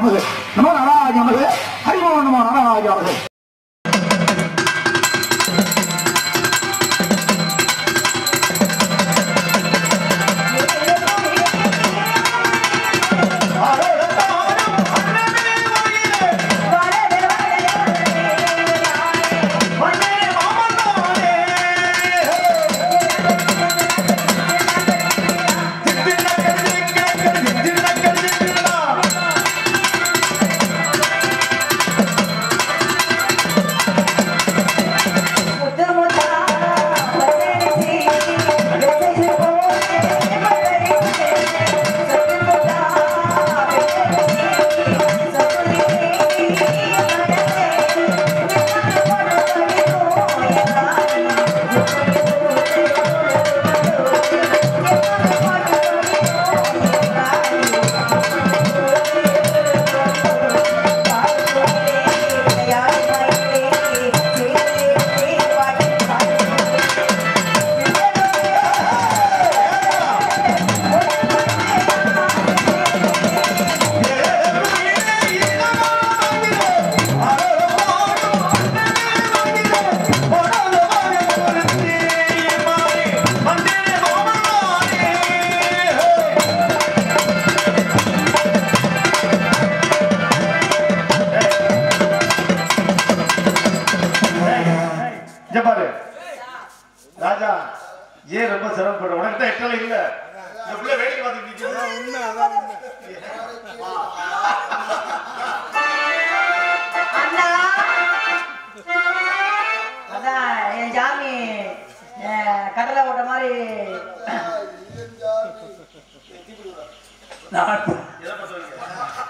நமது நம நாராஜ நமது ஹரிமோ நம நாராஜ நமது இங்க பாரு ராஜா ஏன் ரொம்ப சிரமப்படுற உனக்கு தான் எட்டல இல்ல இந்த பிள்ளை வேடிக்கை பார்த்துட்டு நிக்குது. அண்ணா அதான் என் ஜாமி அஹ், கடலை ஓட்ட மாதிரி நான் எதை பத்த வைக்க?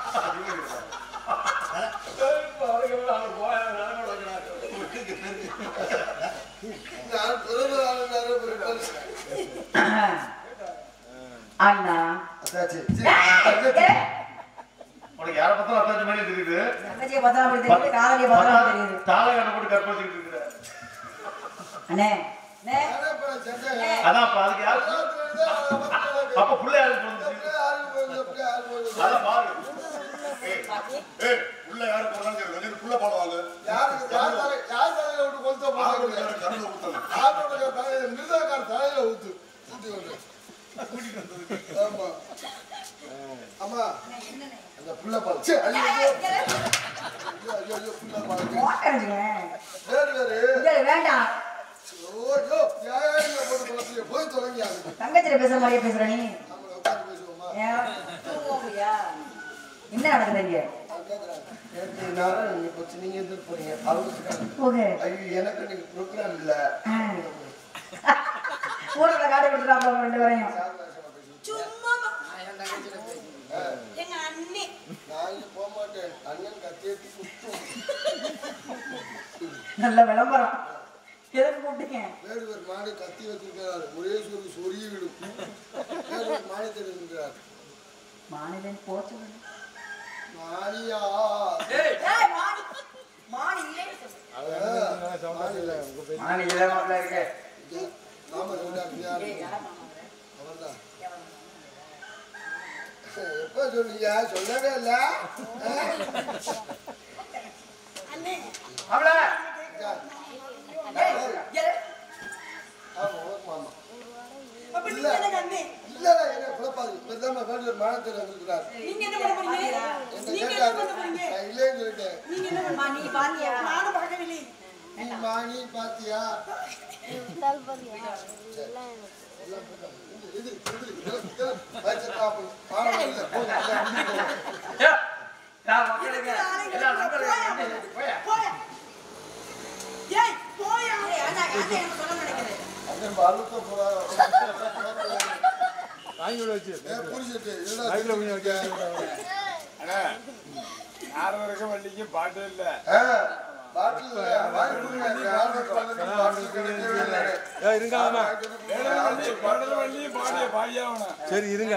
அண்ணா ஏ, உனக்கு யாரை பார்த்தாலும் அத்தாச்சி மாதிரி தெரியுது தங்கச்சியை பார்த்தா அப்படி தெரியுது காதலியை பார்த்தா அப்படி தெரியுது தாளை கண்ணை போட்டு கற்பழிச்சுட்டு இருக்கிற அண்ணே அண்ணே, அதான் அப்ப அதுக்கு யாரு அப்ப புள்ள யாருக்கு பிறந்துச்சு அதான் பாரு ஏய், ஏய், புள்ள யாரு பிறந்தான்னு கேளு. கொஞ்சம் புள்ள பாடுவாங்க கருணை ஊத்தணும். போட்டேன் வச்சுக்கோங்க. இங்க வேண்டாம் தங்கச்சியில பேசுற மாதிரியே பேசுற நீ ஏன், தூங்குவோம்யா? என்ன நடக்குது இங்க போக எனக்கு நீங்க ப்ரோக்ராம் இல்ல ஊர்ல காட்டி கொடுத்துட்டாங்க ரெண்டு பேரையும் சும்மா எங்க அண்ணி நான் இங்க போக மாட்டேன் அண்ணன் கத்தியத்து குத்தும் நல்ல விளம்பரம் எதுக்கு கூப்பிட்டீங்க வேடுவர் மாடு கத்தி வச்சிருக்கிறார் ஒரே சொல்லி சொரிய விடும் வேடுவர் மானியத்தை இருக்கிறார் மாநிலம் போச்சு மானியா ஏய், மானி மானி இல்லைன்னு சொல்லு. மானியா நாம சொன்னார் அவர்தான் எப்ப சொன்னீங்க சொல்லவே இல்ல அண்ணே ஏய், ஏய், மாமா அப்ப நீங்க எனக்கு அண்ணே இல்ல என்ன குழப்பாது இப்பதான் வேடுவர் மானத்தை வந்திருக்கிறார் நீங்க என்ன பண்ண போறீங்க என்ன நீங்க என்ன கேட்டாரு பண்ண போறீங்க நான் இல்லைன்னு சொல்லிட்டேன் நீங்க என்ன பண்ண மா, நீ பாத்தியா நானும் பார்க்கவில்லை நீ மானி பாத்தியா இது இது இது வச்சு காப்போம் பாவம் இல்ல போங்க போயா ஏய் போயா அண்ணா அண்ணா என்ன சொல்ல மாட்டேங்குது அந்த பாலுக்கு போறா வாங்கி விட வச்சு ஏ புரிஞ்சிட்டு என்னடா வாங்கில கொஞ்சம் வைக்க அண்ணா நாரதருக்கும் வள்ளிக்கும் பாட்டு இல்ல ஆ பாட்டில் வாங்கி கொடுங்க ஆர்டர் பண்ணி பாட்டில் கிடைக்கவே இல்லை ஏ, இருங்க ஆமா வள்ளி பாடல் வள்ளியும் பாடிய பாடியாவணும் சரி இருங்க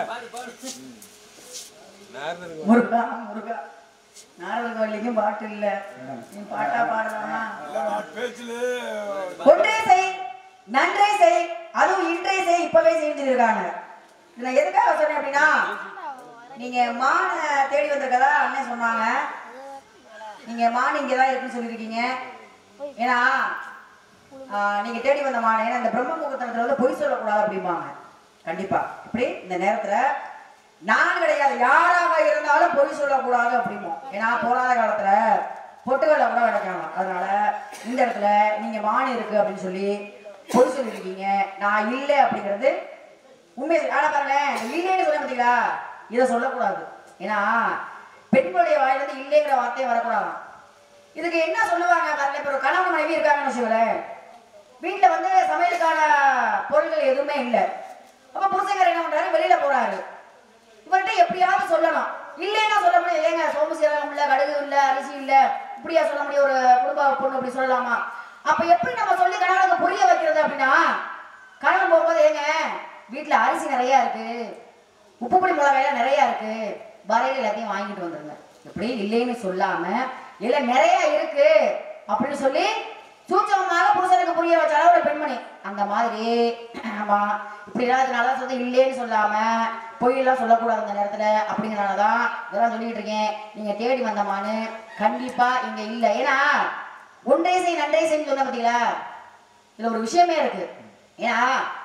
நேரம் இருக்கு முருகா முருகா நாரதர் வள்ளிக்கும் பாட்டு இல்ல நீ பாட்டா பாடலாமா இல்ல நான் பேச்சுல ஒன்றே செய் நன்றே செய் அதுவும் இன்றே செய் இப்பவே செஞ்சிருக்காங்க நான் எதுக்காக சொன்னேன் அப்படின்னா நீங்க மானை தேடி வந்திருக்கதா அண்ணன் சொன்னாங்க நீங்க மான் இங்கே தான் இருக்குன்னு சொல்லியிருக்கீங்க ஏன்னா ஆஹ், நீங்க தேடி வந்த மான் ஏன்னா இந்த பிரம்ம முகூர்த்தத்துல வந்து பொய் சொல்லக்கூடாது அப்படிம்பாங்க கண்டிப்பா இப்படி இந்த நேரத்துல நான் கிடையாது யாராக இருந்தாலும் பொய் சொல்லக்கூடாது அப்படிம்போம் ஏன்னா போராத காலத்துல பொட்டுகளை கூட கிடைக்காம அதனால இந்த இடத்துல நீங்க மான் இருக்கு அப்படின்னு சொல்லி பொய் சொல்லியிருக்கீங்க நான் இல்லை அப்படிங்கிறது உண்மை ஆனா பாருங்களேன் இல்லைன்னு சொல்ல பார்த்தீங்களா இதை சொல்லக்கூடாது ஏன்னா பெண்களுடைய வாயிலிருந்து இல்லைங்கிற வார்த்தையை வரக்கூடாதாம் இதுக்கு என்ன சொல்லுவாங்க பாருங்க இப்போ ஒரு கணவன் மனைவி இருக்காங்கன்னு வச்சுக்கோங்களேன் வீட்டில் வந்து சமையலுக்கான பொருட்கள் எதுவுமே இல்லை அப்போ புருஷங்கர் என்ன பண்றாரு வெளியில போறாரு இவர்கிட்ட எப்படியாவது சொல்லணும் இல்லைன்னா சொல்ல முடியும் ஏங்க சோம்பு சீரகம் இல்ல கடுகு இல்ல அரிசி இல்ல இப்படியா சொல்ல முடியும் ஒரு குடும்ப பொண்ணு அப்படி சொல்லலாமா அப்ப எப்படி நம்ம சொல்லி கணவனுக்கு புரிய வைக்கிறது அப்படின்னா கணவன் போகும்போது ஏங்க வீட்டுல அரிசி நிறைய இருக்கு உப்பு புளி மிளகாயெல்லாம் நிறைய இருக்கு வரையில எல்லாத்தையும் வாங்கிட்டு வந்துருங்க எப்படி இல்லைன்னு சொல்லாம இல்ல நிறைய இருக்கு அப்படின்னு சொல்லி சூட்சமமாக புருஷனுக்கு புரிய வச்சாலும் ஒரு பெண்மணி அந்த மாதிரி ஆமா இப்படி இல்லாததுனால சொல்லி இல்லைன்னு சொல்லாம பொய்யெல்லாம் சொல்லக்கூடாது அந்த நேரத்துல அப்படிங்கிறனாலதான் இதெல்லாம் சொல்லிட்டு இருக்கேன் நீங்க தேடி வந்தமான்னு கண்டிப்பா இங்க இல்ல ஏன்னா ஒன்றே செய் நன்றே செய்ன்னு சொன்ன பார்த்தீங்களா இதுல ஒரு விஷயமே இருக்கு ஏன்னா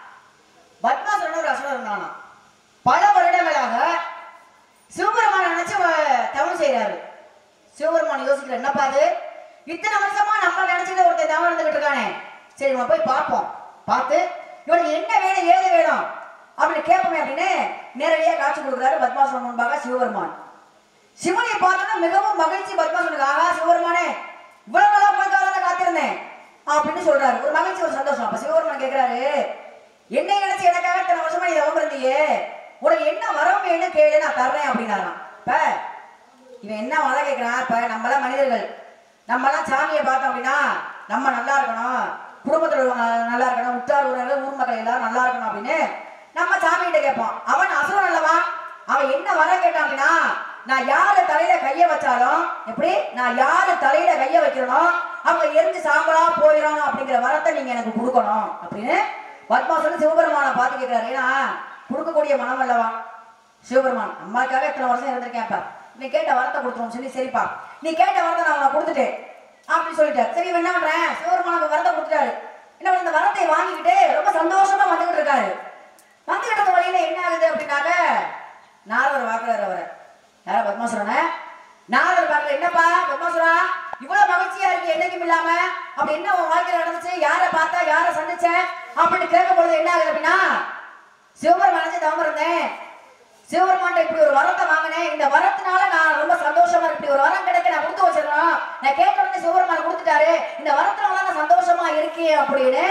பத்மாசுரன் ஒரு அசுரன் இருந்தானா பல வருடங்களாக சிவபெருமான நினைச்சு அவ- தவம் செய்யறாரு சிவபெருமான் யோசிக்கிற என்னப்பா அது இத்தனை வருஷமா நம்ம நினைச்சுட்டு ஒருத்தன் தவம் இருந்துகிட்டு இருக்கானே சரி நம்ம போய் பார்ப்போம் பார்த்து இவனுக்கு என்ன வேணும் ஏது வேணும் அப்படின்னு கேட்போமே அப்படின்னு நேரடியாக காட்சி கொடுக்குறாரு பத்மாசுரன் முன்பாக சிவபெருமான் சிவனை பார்த்தோன்னா மிகவும் மகிழ்ச்சி பத்மாசுரனுக்கு ஆகா சிவபெருமானே இவ்வளவு நாளா உங்களுக்காக தான் காத்திருந்தேன் அப்படின்னு சொல்றாரு ஒரு மகிழ்ச்சி ஒரு சந்தோஷம் அப்ப சிவபெருமான் கேட்கிறாரு என்னை நினைச்சு எனக்காக இத்தனை வருஷமா நீ தவம் இருந்தியே உனக்கு என்ன வரம் வேணும் கேளு நான் தர்றேன் அப்படின்னாராம் இப்ப இவன் என்ன மழை கேட்கிறான் இப்ப நம்மளாம் மனிதர்கள் நம்மலாம் சாமியை பார்த்தோம் அப்படின்னா நம்ம நல்லா இருக்கணும் குடும்பத்தில் உள்ளவங்க நல்லா இருக்கணும் உற்றார் உறவினர்கள் ஊர் மக்கள் எல்லாரும் நல்லா இருக்கணும் அப்படின்னு நம்ம சாமிகிட்ட கேட்போம் அவன் அசுரன் அல்லவா அவன் என்ன வர கேட்டான் அப்படின்னா நான் யாரு தலையில கைய வச்சாலும் எப்படி நான் யாரு தலையில கைய வைக்கிறனோ அவங்க எரிஞ்சு சாம்பலா போயிடணும் அப்படிங்கிற வரத்தை நீங்க எனக்கு கொடுக்கணும் அப்படின்னு பத்மாசுரன் சிவபெருமானை பார்த்து கேட்கிறாரு ஏன்னா கொடுக்கக்கூடிய மனம் அல்லவா சிவபெருமான் அம்மாக்காக இத்தனை வருஷம் இருந்திருக்கேன்ப்பா நீ கேட்ட வரத்தை கொடுத்துரும் சொல்லி சரிப்பா நீ கேட்ட வரத்தை நான் உனக்கு கொடுத்துட்டேன் அப்படின்னு சொல்லிட்டாரு சரி இவன் என்ன பண்றேன் சிவபெருமானுக்கு வரத்தை கொடுத்துட்டாரு என்ன பண்ண, இந்த வரத்தை வாங்கிக்கிட்டு ரொம்ப சந்தோஷமா வந்துகிட்டு இருக்காரு வந்துகிட்டு இருக்க வழியில என்ன ஆகுது அப்படின்னாக்க நாரதர் வாக்குறாரு அவரை யாரா பத்மாசுரனை நாரதர் பார்க்கல என்னப்பா பத்மாசுரா இவ்வளவு மகிழ்ச்சியா இருக்கு என்னைக்கும் இல்லாம அப்படி என்ன உன் வாழ்க்கையில நடந்துச்சு யாரை பார்த்தா யாரை சந்திச்ச அப்படின்னு கேட்கும் பொழுது என்ன ஆகுது அப்படின்னா சிவபெருமானே தவம் இருந்தேன் சிவபெருமான்ட்ட இப்படி ஒரு வரத்தை வாங்கினேன் இந்த வரத்தினால நான் ரொம்ப சந்தோஷமா இருக்கு இப்படி ஒரு வரம் கிடைக்க நான் கொடுத்து வச்சிருக்கணும் நான் கேட்ட உடனே சிவபெருமான் கொடுத்துட்டாரு இந்த வரத்தினால நான் சந்தோஷமா இருக்கேன் அப்படின்னு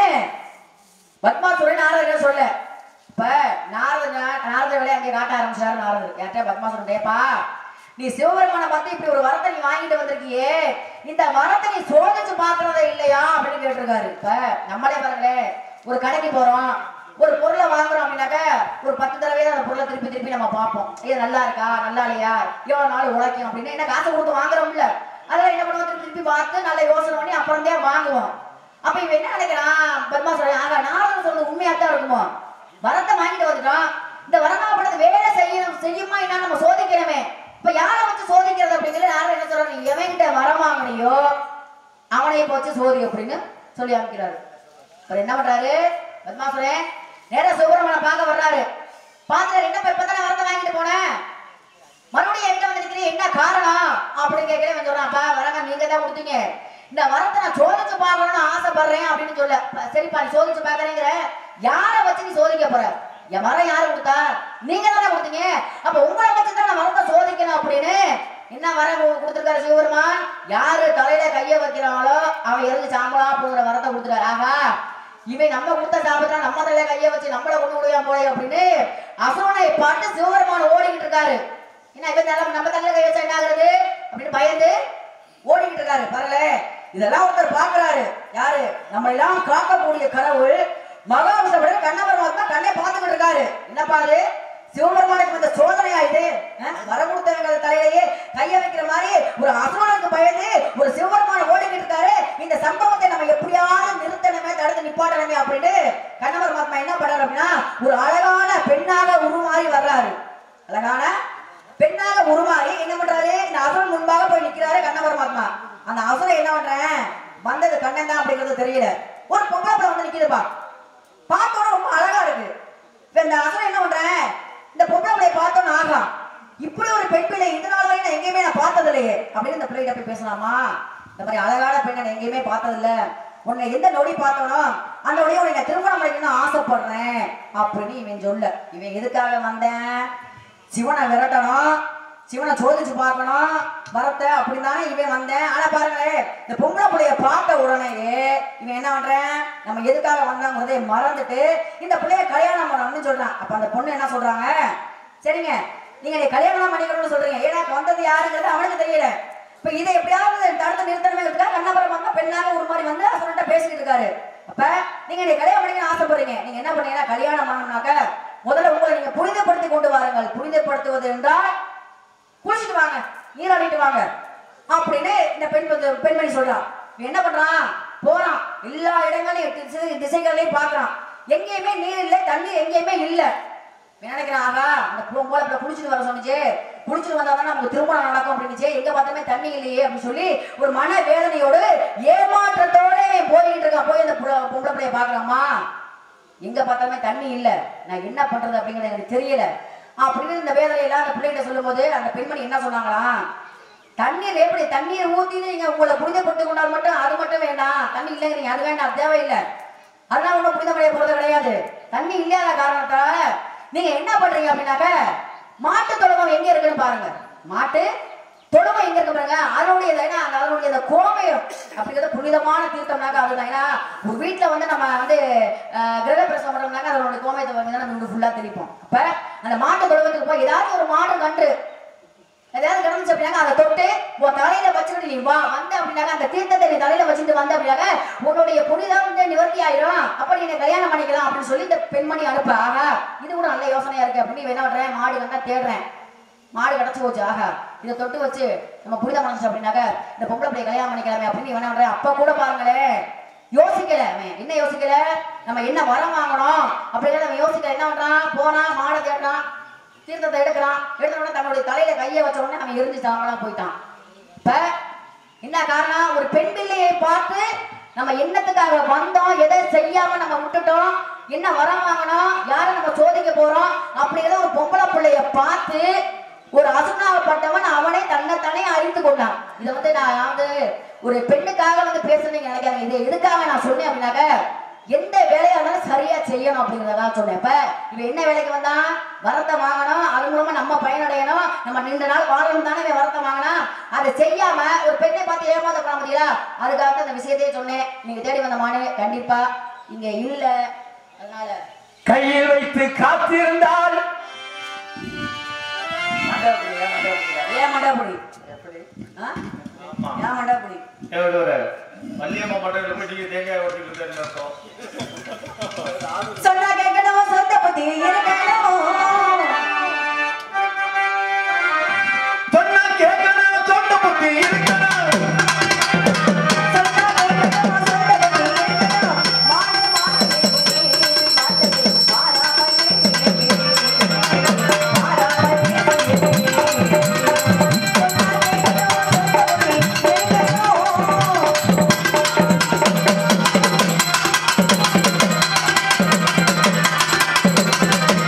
பத்மாசுரன் நாரதர் சொல்ல இப்ப நாரதர் நாரதர் வேலையை அங்கே காட்ட ஆரம்பிச்சாரு நாரதர் யார்கிட்ட பத்மாசுரன் டேப்பா நீ சிவபெருமானை பார்த்து இப்படி ஒரு வரத்தை நீ வாங்கிட்டு வந்திருக்கியே இந்த வரத்தை நீ சோதிச்சு பாக்குறதே இல்லையா அப்படின்னு கேட்டிருக்காரு இப்ப நம்மளே பாருங்களேன் ஒரு கடைக்கு போறோம் ஒரு பொருளை வாங்குறோம் அப்படின்னாக்க ஒரு பத்து தடவை தான் அந்த பொருளை திருப்பி திருப்பி நம்ம பார்ப்போம் இது நல்லா இருக்கா நல்லா இல்லையா எவ்வளவு நாள் உழைக்கும் அப்படின்னு என்ன காசு கொடுத்து வாங்குறோம்ல அதெல்லாம் என்ன பண்ணுவோம் திருப்பி திருப்பி பார்த்து நல்ல யோசனை பண்ணி அப்புறம் தான் வாங்குவோம் அப்ப இவன் என்ன நினைக்கிறான் பத்மா சொல்றேன் ஆகா நாரதன் சொல்றது உண்மையா தான் இருக்குமோ வரத்தை வாங்கிட்டு வந்துட்டோம் இந்த வரமாப்படது வேலை செய்யும் செய்யுமா என்ன நம்ம சோதிக்கணுமே இப்ப யாரை வச்சு சோதிக்கிறது அப்படிங்கிறது யாரும் என்ன சொல்றாங்க நீ எவன்கிட்ட வரம் வாங்கினியோ அவனை இப்ப வச்சு சோதி அப்படின்னு சொல்லி அமைக்கிறாரு அவர் என்ன பண்றாரு பத்மாசுரன் நேரா சுப்பிரமணிய பார்க்க வர்றாரு பார்த்துட்டு என்ன இப்ப தானே வரத்தை வாங்கிட்டு போனேன் மறுபடியும் என்கிட்ட வந்து நிக்கிறீங்க என்ன காரணம் அப்படின்னு கேட்கல வந்து சொல்றான் அப்பா வரங்க நீங்க தான் கொடுத்தீங்க இந்த வரத்தை நான் சோதிச்சு பார்க்கணும்னு ஆசைப்படுறேன் அப்படின்னு சொல்ல "ப- சரிப்பா நீ சோதிச்சு பார்க்கறேங்கிற யாரை வச்சு நீ சோதிக்க போற என் வரம் யாரு கொடுத்தா நீங்க தானே கொடுத்தீங்க அப்ப உங்களை வச்சு தான் நான் வரத்தை சோதிக்கணும் அப்படின்னு என்ன வரம் கு- கொடுத்திருக்காரு சிவபெருமான் யாரு தலையில கைய வைக்கிறாங்களோ அவன் எரிஞ்சு சாம்பலா போகிற வரத்தை கொடுத்துட்டாரு ஆகா இவன் நம்ம கொடுத்த சாப்பிட்டா நம்ம தலையில கைய வச்சு நம்மள கொண்டு விடுவான் போய் அப்படின்னு அசுரனை பார்த்து சிவபெருமான் ஓடிக்கிட்டு இருக்காரு என்ன இவன் தலை நம்ம தலையில கை வச்சா என்ன ஆகுறது அப்படின்னு பயந்து ஓடிக்கிட்டு இருக்காரு பாருல இதெல்லாம் ஒருத்தர் பாக்குறாரு யாரு நம்ம எல்லாம் காக்கக்கூடிய கடவுள் மகாவிஷ்ணு கண்ணவர் தான் கண்ணை பார்த்துக்கிட்டு இருக்காரு என்னப்பா அது சிவபெருமானுக்கு வந்த சோதனையா இது அஹ், வரம் கொடுத்தவங்க தலையிலேயே கைய வைக்கிற மாதிரி ஒரு அசுரனுக்கு பயந்து ஒரு சிவபெருமான ஓடிக்கிட்டு இருக்காரு இந்த சம்பவத்தை நம்ம எப்படியாவது நிறுத்தணுமே தடுத்து நிப்பாட்டணுமே அப்படின்னு கண்ணவர் மகாத்மா என்ன பண்றாரு அப்படின்னா ஒரு அழகான பெண்ணாக உருமாறி வர்றாரு அழகான போய் என்ன பண்றேன் வந்தது கண்ணன் தான் அப்படிங்கிறது தெரியல ஒரு பொம்பளை பிள்ளை வந்து நிக்குதுப்பா பார்த்தோன்னா ரொம்ப அழகா இருக்கு இப்ப இந்த அசுரன் என்ன பண்றேன் இந்த பொம்பளை பிள்ளைய பார்த்தோன்னு ஆகா இப்படி ஒரு பெண் பிள்ளை இந்த நாள் வரையும் நான் எங்கேயுமே நான் பார்த்தது இல்லையே அப்படின்னு இந்த பிள்ளைகிட்ட போய் பேசலாமா இந்த மாதிரி அழகான பெண்ணை நான் எங்கேயுமே பார்த்தது இல்ல உன்னை எந்த நொடி பார்த்தோனோ அந்த நொடியை உன்னை நான் திருமணம் பண்ணிக்கணும்னு ஆசைப்படுறேன் அப்படின்னு இவன் சொல்ல இவன் எதுக்காக வந்தேன் சிவனை விரட்டணும் சிவனை சோதிச்சு பார்க்கணும் வரத்த அப்படிதானே இவன் வந்தேன் ஆனா பாருங்களேன் இந்த பொம்பளை புள்ளைய பார்த்த உடனேயே இவன் என்ன பண்றேன் நம்ம எதுக்காக வந்தாங்கிறதை மறந்துட்டு இந்த பிள்ளைய கல்யாணம் பண்ணணும்னு சொல்றான் அப்ப அந்த பொண்ணு என்ன சொல்றாங்க சரிங்க நீங்க என்னை கல்யாணம் பண்ணிக்கணும்னு சொல்றீங்க ஏன்னா இப்ப வந்தது யாருங்கிறது அவனுக்கு தெரியல இப்ப இதை எப்படியாவது தடுத்து நிறுத்தணுமே கண்ணபுரம் வந்தா பெண்ணாக ஒரு மாதிரி வந்து அவர்கிட்ட பேசிட்டு இருக்காரு அப்ப நீங்க என்னை கல்யாணம் பண்ணிக்கணும்னு ஆசைப்படுறீங்க நீங்க என்ன பண்ணீங்கன்னா கல்யாணம் பண்ணணும்னாக்க முதல்ல உங்களை நீங்க புனிதப்படுத்தி கொண்டு வாருங்கள் புனிதப்படுத்துவது என்றால் குளிச்சுட்டு வாங்க நீராடிட்டு வாங்க அப்படின்னு இந்த பெண் வந்து- பெண்மணி சொல்றான் இவன் என்ன பண்றான் போறான் எல்லா இடங்களையும் திசை- திசைகளையும் பார்க்கறான் எங்கேயுமே நீர் இல்லை தண்ணி எங்கேயுமே இல்ல இவன் நினைக்கிறான் ஆகா அந்த போ- போல இப்ப குளிச்சுட்டு வர சொன்னுச்சு குளிச்சுட்டு வந்தா தான் நமக்கு திருமணம் நடக்கும் அப்படின்னுச்சு எங்க பார்த்தாமே தண்ணி இல்லையே அப்படின்னு சொல்லி ஒரு மன வேதனையோடு ஏமாற்றத்தோட இவன் போய்கிட்டு இருக்கான் போய் அந்த புள்ள- பொம்பளை பிள்ளைய பாக்குறாமா எங்க பார்த்தாலுமே தண்ணி இல்ல நான் என்ன பண்றது அப்படிங்கிறது எனக்கு தெரியல அப்படின்னு இந்த வேதனையெல்லாம் அந்த பிள்ளைகிட்ட சொல்லும்போது அந்த பெண்மணி என்ன சொன்னாங்களாம் தண்ணீர் எப்படி தண்ணீர் ஊத்தி நீங்க உங்களை புனிதப்படுத்திக் கொண்டால் மட்டும் அது மட்டும் வேண்டாம் தண்ணி இல்லைங்கிறீங்க அது வேண்டாம் அது தேவையில்லை அதெல்லாம் ஒன்றும் புனிதமடைய போறது கிடையாது தண்ணி இல்லாத காரணத்தால நீங்க என்ன பண்றீங்க அப்படின்னாக்க மாட்டு தொழுவம் எங்க இருக்குன்னு பாருங்க மாட்டு தொழுவம் எங்க இருக்கு பாருங்க அதனுடைய ஏன்னா அந்த அதனுடைய அந்த கோமயம் அப்படிங்கிறது புனிதமான தீர்த்தம்னாக்க அதுதான் ஏன்னா ஒரு வீட்டுல வந்து நம்ம வந்து அஹ், கிரக பிரசவம் பண்றோம்னாக்க அதனுடைய கோமயத்தை வந்து நம்ம வீடு ஃபுல்லா தெளிப்போம் அப்ப அந்த மாட்டு தொழுவத்துக்கு போய் ஏதாவது ஒரு மாடு கன்று ஏதாவது கிடந்துச்சு அப்படின்னாக்க அதை தொட்டு உன் தலையில வச்சுக்கிட்டு நீ வா வந்த அப்படின்னாக்க அந்த தீர்த்தத்தை நீ தலையில வச்சுட்டு வந்த அப்படின்னாக்க உன்னுடைய புனிதம் வந்து நிவர்த்தி ஆயிரும் அப்ப நீ என்னை கல்யாணம் பண்ணிக்கலாம் அப்படின்னு சொல்லி இந்த பெண்மணி அனுப்ப ஆகா இது கூட நல்ல யோசனையா இருக்கு அப்படின்னு இவன் என்ன பண்றேன் மாடு கண்டா தேடுறேன் மாடு கிடச்சு போச்சு ஆகா இதை தொட்டு வச்சு நம்ம புனிதம் மனசு அப்படின்னாக்க இந்த பொம்பளை பிள்ளைய கல்யாணம் பண்ணிக்கலாமே அப்படின்னு இவன் என்ன பண்றேன் அப்ப கூட பாருங்களேன் யோசிக்கல அவன் என்ன யோசிக்கல நம்ம என்ன வரம் வாங்கணும் அப்படிங்கிறத அவன் யோசிக்கல என்ன பண்றான் போனா மாடை தேடுறான் தீர்த்தத்தை எடுக்கிறான் எடுத்த உடனே தன்னுடைய தலையில கையை வச்ச உடனே அவன் எரிஞ்சு சாமலாம் போயிட்டான் இப்ப என்ன காரணம் ஒரு பெண் பிள்ளையை பார்த்து நம்ம என்னத்துக்காக வந்தோம் எதை செய்யாம நம்ம விட்டுட்டோம் என்ன வரம் வாங்கணும் யாரை நம்ம சோதிக்க போறோம் அப்படிங்கிறத ஒரு பொம்பளை பிள்ளைய பார்த்து ஒரு அசுனாவப்பட்டவன் அவனே தன்னைத்தானே அறிந்து கொண்டான் இதை வந்து நான் வந்து ஒரு பெண்ணுக்காக வந்து பேசுறீங்க நினைக்காங்க இதை எதுக்காக நான் சொன்னேன் அப்படின்னாக்க எந்த வேலையா இருந்தாலும் சரியா செய்யணும் அப்படிங்கிறதா சொன்னேன் இப்ப இவன் என்ன வேலைக்கு வந்தான் வரத்தை வாங்கணும் அது மூலமா நம்ம பயனடையணும் நம்ம நீண்ட நாள் வாழணும் தானே இவன் வரத்தை வாங்கினா அதை செய்யாம ஒரு பெண்ணை பார்த்து ஏமாத்த பண்ண முடியல அதுக்காக தான் இந்த விஷயத்தையே சொன்னேன் நீங்க தேடி வந்த மாணவி கண்டிப்பா இங்க இல்ல அதனால கையில் வைத்து காத்திருந்தால் மண்டபப்படி ஏன் மண்டபப்படி எப்படி ஆ? ஆமா ஏன் மண்டபப்படி ஏன் ஒரு வள்ளியம்மா மட்டையில போய் நீங்க தேங்காய் ஓட்டிட்டு இருக்காருன்னு அர்த்தம் சொன்னா கேட்கணும் சொந்த புத்தி இருக்கணும் சொன்னா கேட்கணும் சொந்த புத்தி இருக்கணும் சொன்னா கேட்கணும் சொந்த புத்தி இருக்கணும் மாடு மாடு மாட்டே மாறாமலே மாறாமலே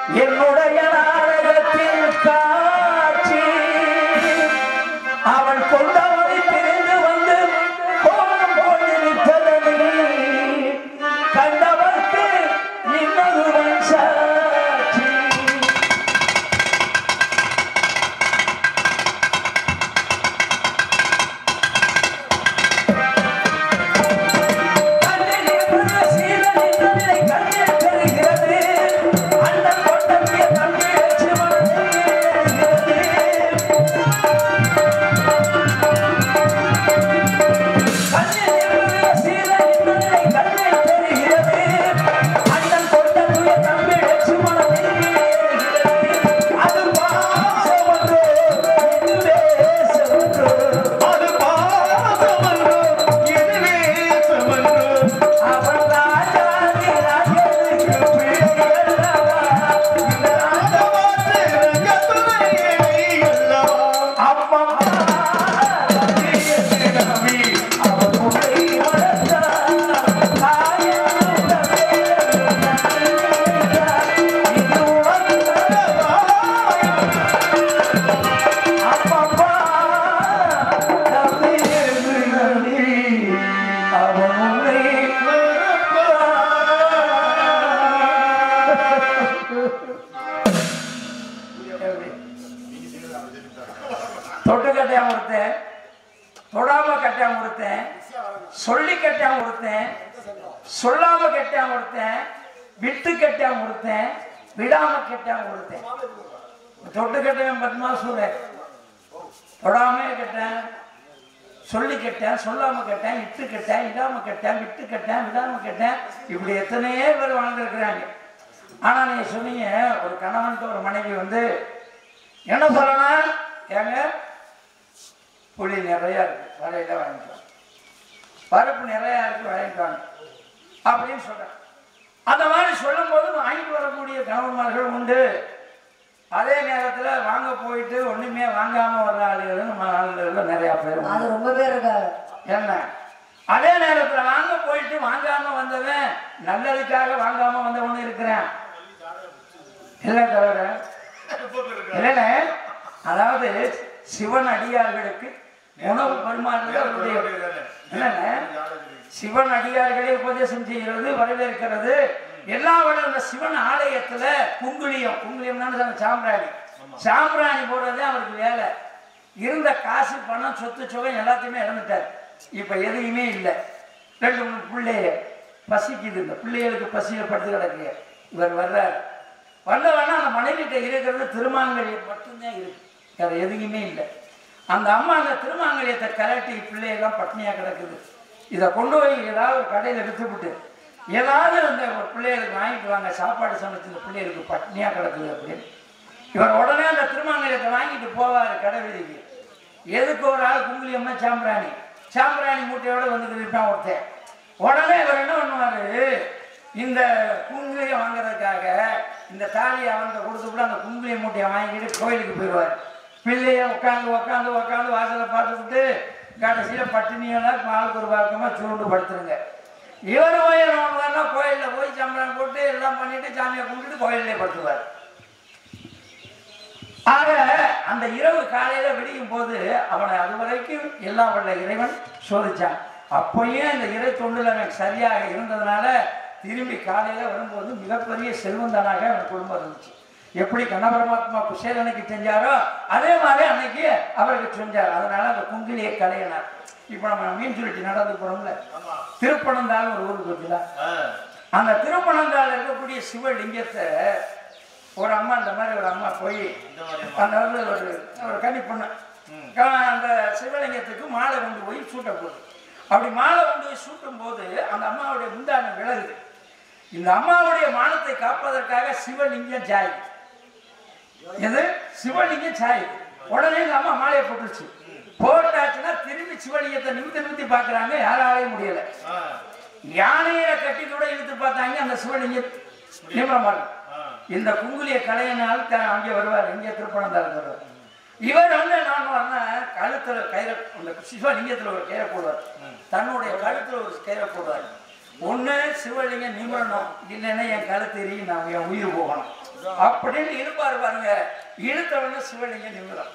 என்னுடைய நாடகத்தில் காட்சி அவன் கொண்டவனை பிரிந்து வந்து கோலம் கொண்டிருப்பதனை கண்டவர்க்கு இன்னொருவன் சாட்சி கண்ணில் இருந்த சீலன் இன்னொன்றை கண்ணில் தெரிகிறது அண்ணன் கொண்டவிய தம்பியை சிவனத்தில் தெரிகிறது கண்ணில் இருந்த சீலன் இன்னொன்றை கண்ணில் தெரிகிறது அண்ணன் கொண்டவிய தம்பியை சிவனத்தில் தெரிகிறது அது பாசமன்றோ இதுவே செவன்றோ அது பாசமன்றோ இதுவே சமன்றோ அவன் ராஜாதி ராஜனுக்கு பிள்ளையல்லவா இந்த ராஜா ராஜமாற்று ரங்கத்துறையே அல்லவா அம்மா நபி அவன் உன்னை வளர்த்தான் தாயும் தந்தையும் நன்றித்தார். இது உலகல்லவா? அப்பப்பா நபி என்று நபி அவன் உன்னை தொட்டு கட்டாம ஒருத்தன் தொடாம கட்டாம ஒருத்தன் சொல்லி கட்டாம ஒருத்தன் சொல்லாம கட்டாம ஒருத்தன் விட்டு கட்டாம ஒருத்தன் விடாம கட்டாம ஒருத்தன் தொட்டு கட்டவன் பத்மாசூரன் தொடாம கட்டேன் சொல்லி கட்டேன் சொல்லாம கட்டேன் இட்டு கட்டேன் இடாம கட்டேன் விட்டு கட்டேன் விடாம கட்டேன் இப்படி எத்தனையோ பேர் வாழ்ந்துருக்குறாங்க ஆனா நீங்க சொன்னீங்க ஒரு கணவன்ட்டு ஒரு மனைவி வந்து என்ன சொல்லணும் ஏங்க புளி நிறையா இருக்கு வலையில வாங்கிக்கலாம் பருப்பு நிறையா இருக்கு வாங்கிக்கலாம் அப்படின்னு சொல்றேன் அந்த மாதிரி சொல்லும்போது வாங்கிட்டு வரக்கூடிய கணவன்மார்கள் உண்டு அதே நேரத்துல வாங்க போயிட்டு ஒண்ணுமே வாங்காம வர்ற ஆளுகள் நம்ம ஆளுகள் நிறைய பேர் உண்டு. அது ரொம்ப பேர் இருக்காங்க என்ன அதே நேரத்துல வாங்க போயிட்டு வாங்காம வந்தவன் நல்லதுக்காக வாங்காம வந்தவனும் இருக்கிறேன் இல்லை தவிர இல்லைண்ணே அதாவது சிவன் அடியார்களுக்கு உணவு பரிமாறுறது அவருடைய என்னண்ணே சிவன் அடியார்களே உபதேசம் செய்கிறது வரவேற்கிறது எல்லா விட இந்த சிவன் ஆலயத்துல குங்குளியம் குங்குளியம்னா சாம்பிராணி சாம்பிராணி போடுறதே அவருக்கு வேலை இருந்த காசு பணம் சொத்து சுகம் எல்லாத்தையுமே இழந்துட்டார் இப்ப எதையுமே இல்லை ரெண்டு மூணு பிள்ளைய பசிக்குது இந்த பிள்ளைகளுக்கு பசியில படுத்து கிடக்கு இவர் வர்றார் வந்தவனா அந்த மனைவிட்ட இருக்கிறது திருமாங்கல்யம் மட்டும்தான் இருக்கு வேற எதுவுமே இல்லை அந்த அம்மா அந்த திருமாங்கல்யத்தை கலட்டி பிள்ளையெல்லாம் பட்னியா கிடக்குது இதை கொண்டு போய் ஏதாவது ஒரு கடையில் விற்றுவிட்டு ஏதாவது அந்த ஒரு பிள்ளைகளுக்கு வாங்கிட்டு வாங்க சாப்பாடு சமைச்சு இந்த பிள்ளைகளுக்கு பட்னியா கிடக்குது அப்படின்னு இவர் உடனே அந்த திருமாங்கல்யத்தை வாங்கிட்டு போவார் கடை வீதிக்கு எதுக்கு ஒரு ஆள் குங்குலியம்னா சாம்பிராணி சாம்பிராணி மூட்டையோட வந்து இருப்பான் ஒருத்தன் உடனே இவர் என்ன பண்ணுவாரு இந்த குங்குலியம் வாங்குறதுக்காக இந்த தாலியை அவன்கிட்ட கொடுத்துட்டு அந்த குங்குலிய மூட்டையை வாங்கிட்டு கோயிலுக்கு போயிடுவார் பிள்ளைய உட்காந்து உட்காந்து உட்காந்து வாசலை பார்த்துக்கிட்டு கடைசியில் பட்டினியெல்லாம் ஆளுக்கு ஒரு பக்கமாக சுருண்டு படுத்துருங்க இவர் போய் என்ன பண்ணுவாருன்னா கோயிலில் போய் சம்பளம் போட்டு எல்லாம் பண்ணிட்டு சாமியை கும்பிட்டுட்டு கோயிலே படுத்துவார் ஆக அந்த இரவு காலையில விடியும் போது அவனை அது வரைக்கும் எல்லாம் வல்ல இறைவன் சோதிச்சான் அப்பயும் இந்த இறை தொண்டுல அவன் சரியாக இருந்ததுனால திரும்பி காலையில வரும்போது மிகப்பெரிய செல்வந்தனாக அவன் குடும்பம் இருந்துச்சு எப்படி கண்ணபரமாத்மா குசேலனுக்கு செஞ்சாரோ அதே மாதிரி அன்னைக்கு அவருக்கு செஞ்சார் அதனால அந்த குங்கிலியை கலையினார் இப்போ நம்ம மீன் சுருட்டி நடந்து போறோம்ல திருப்பனந்தாள் ஒரு ஊருக்கு இருக்குல்ல அந்த திருப்பனந்தாள் இருக்கக்கூடிய சிவலிங்கத்தை ஒரு அம்மா இந்த மாதிரி ஒரு அம்மா போய் அந்த வந்து ஒரு ஒரு கன்னி பொண்ணு க- அந்த சிவலிங்கத்துக்கு மாலை கொண்டு போய் சூட்ட போகுது அப்படி மாலை கொண்டு போய் சூட்டும் போது அந்த அம்மாவுடைய முந்தான விலகுது இந்த அம்மாவுடைய மானத்தை காப்பதற்காக சிவலிங்கம் ஜாய் எது சிவலிங்கம் சாய் உடனே இந்த அம்மா மாலையை போட்டுருச்சு போட்டாச்சுன்னா திரும்பி சிவலிங்கத்தை நிமித்தி நிமித்தி பார்க்கறாங்க யாராலையும் முடியல யானையில கட்டி கூட இழுத்து பார்த்தாங்க அந்த சிவலிங்கம் நிமிரமா இருக்கு இந்த குங்குலிய கலையினால் த- அங்கே வருவார் இங்கே திருப்பணந்தாள் வருவார் இவர் வந்து நான் வரேன் கழுத்துல கயிறை அந்த சிவலிங்கத்துல ஒரு கயிறை போடுவார் தன்னுடைய கழுத்துல ஒரு கயிறை போடுவார் ஒண்ணு சிவலிங்கம் நிமிரணும் இல்லைன்னா என் கழுத்து எரியும் நான் என் உயிர் போகணும் அப்படின்னு இழுப்பாரு பாருங்க இழுத்தவன சிவலிங்கம் நிமிடம்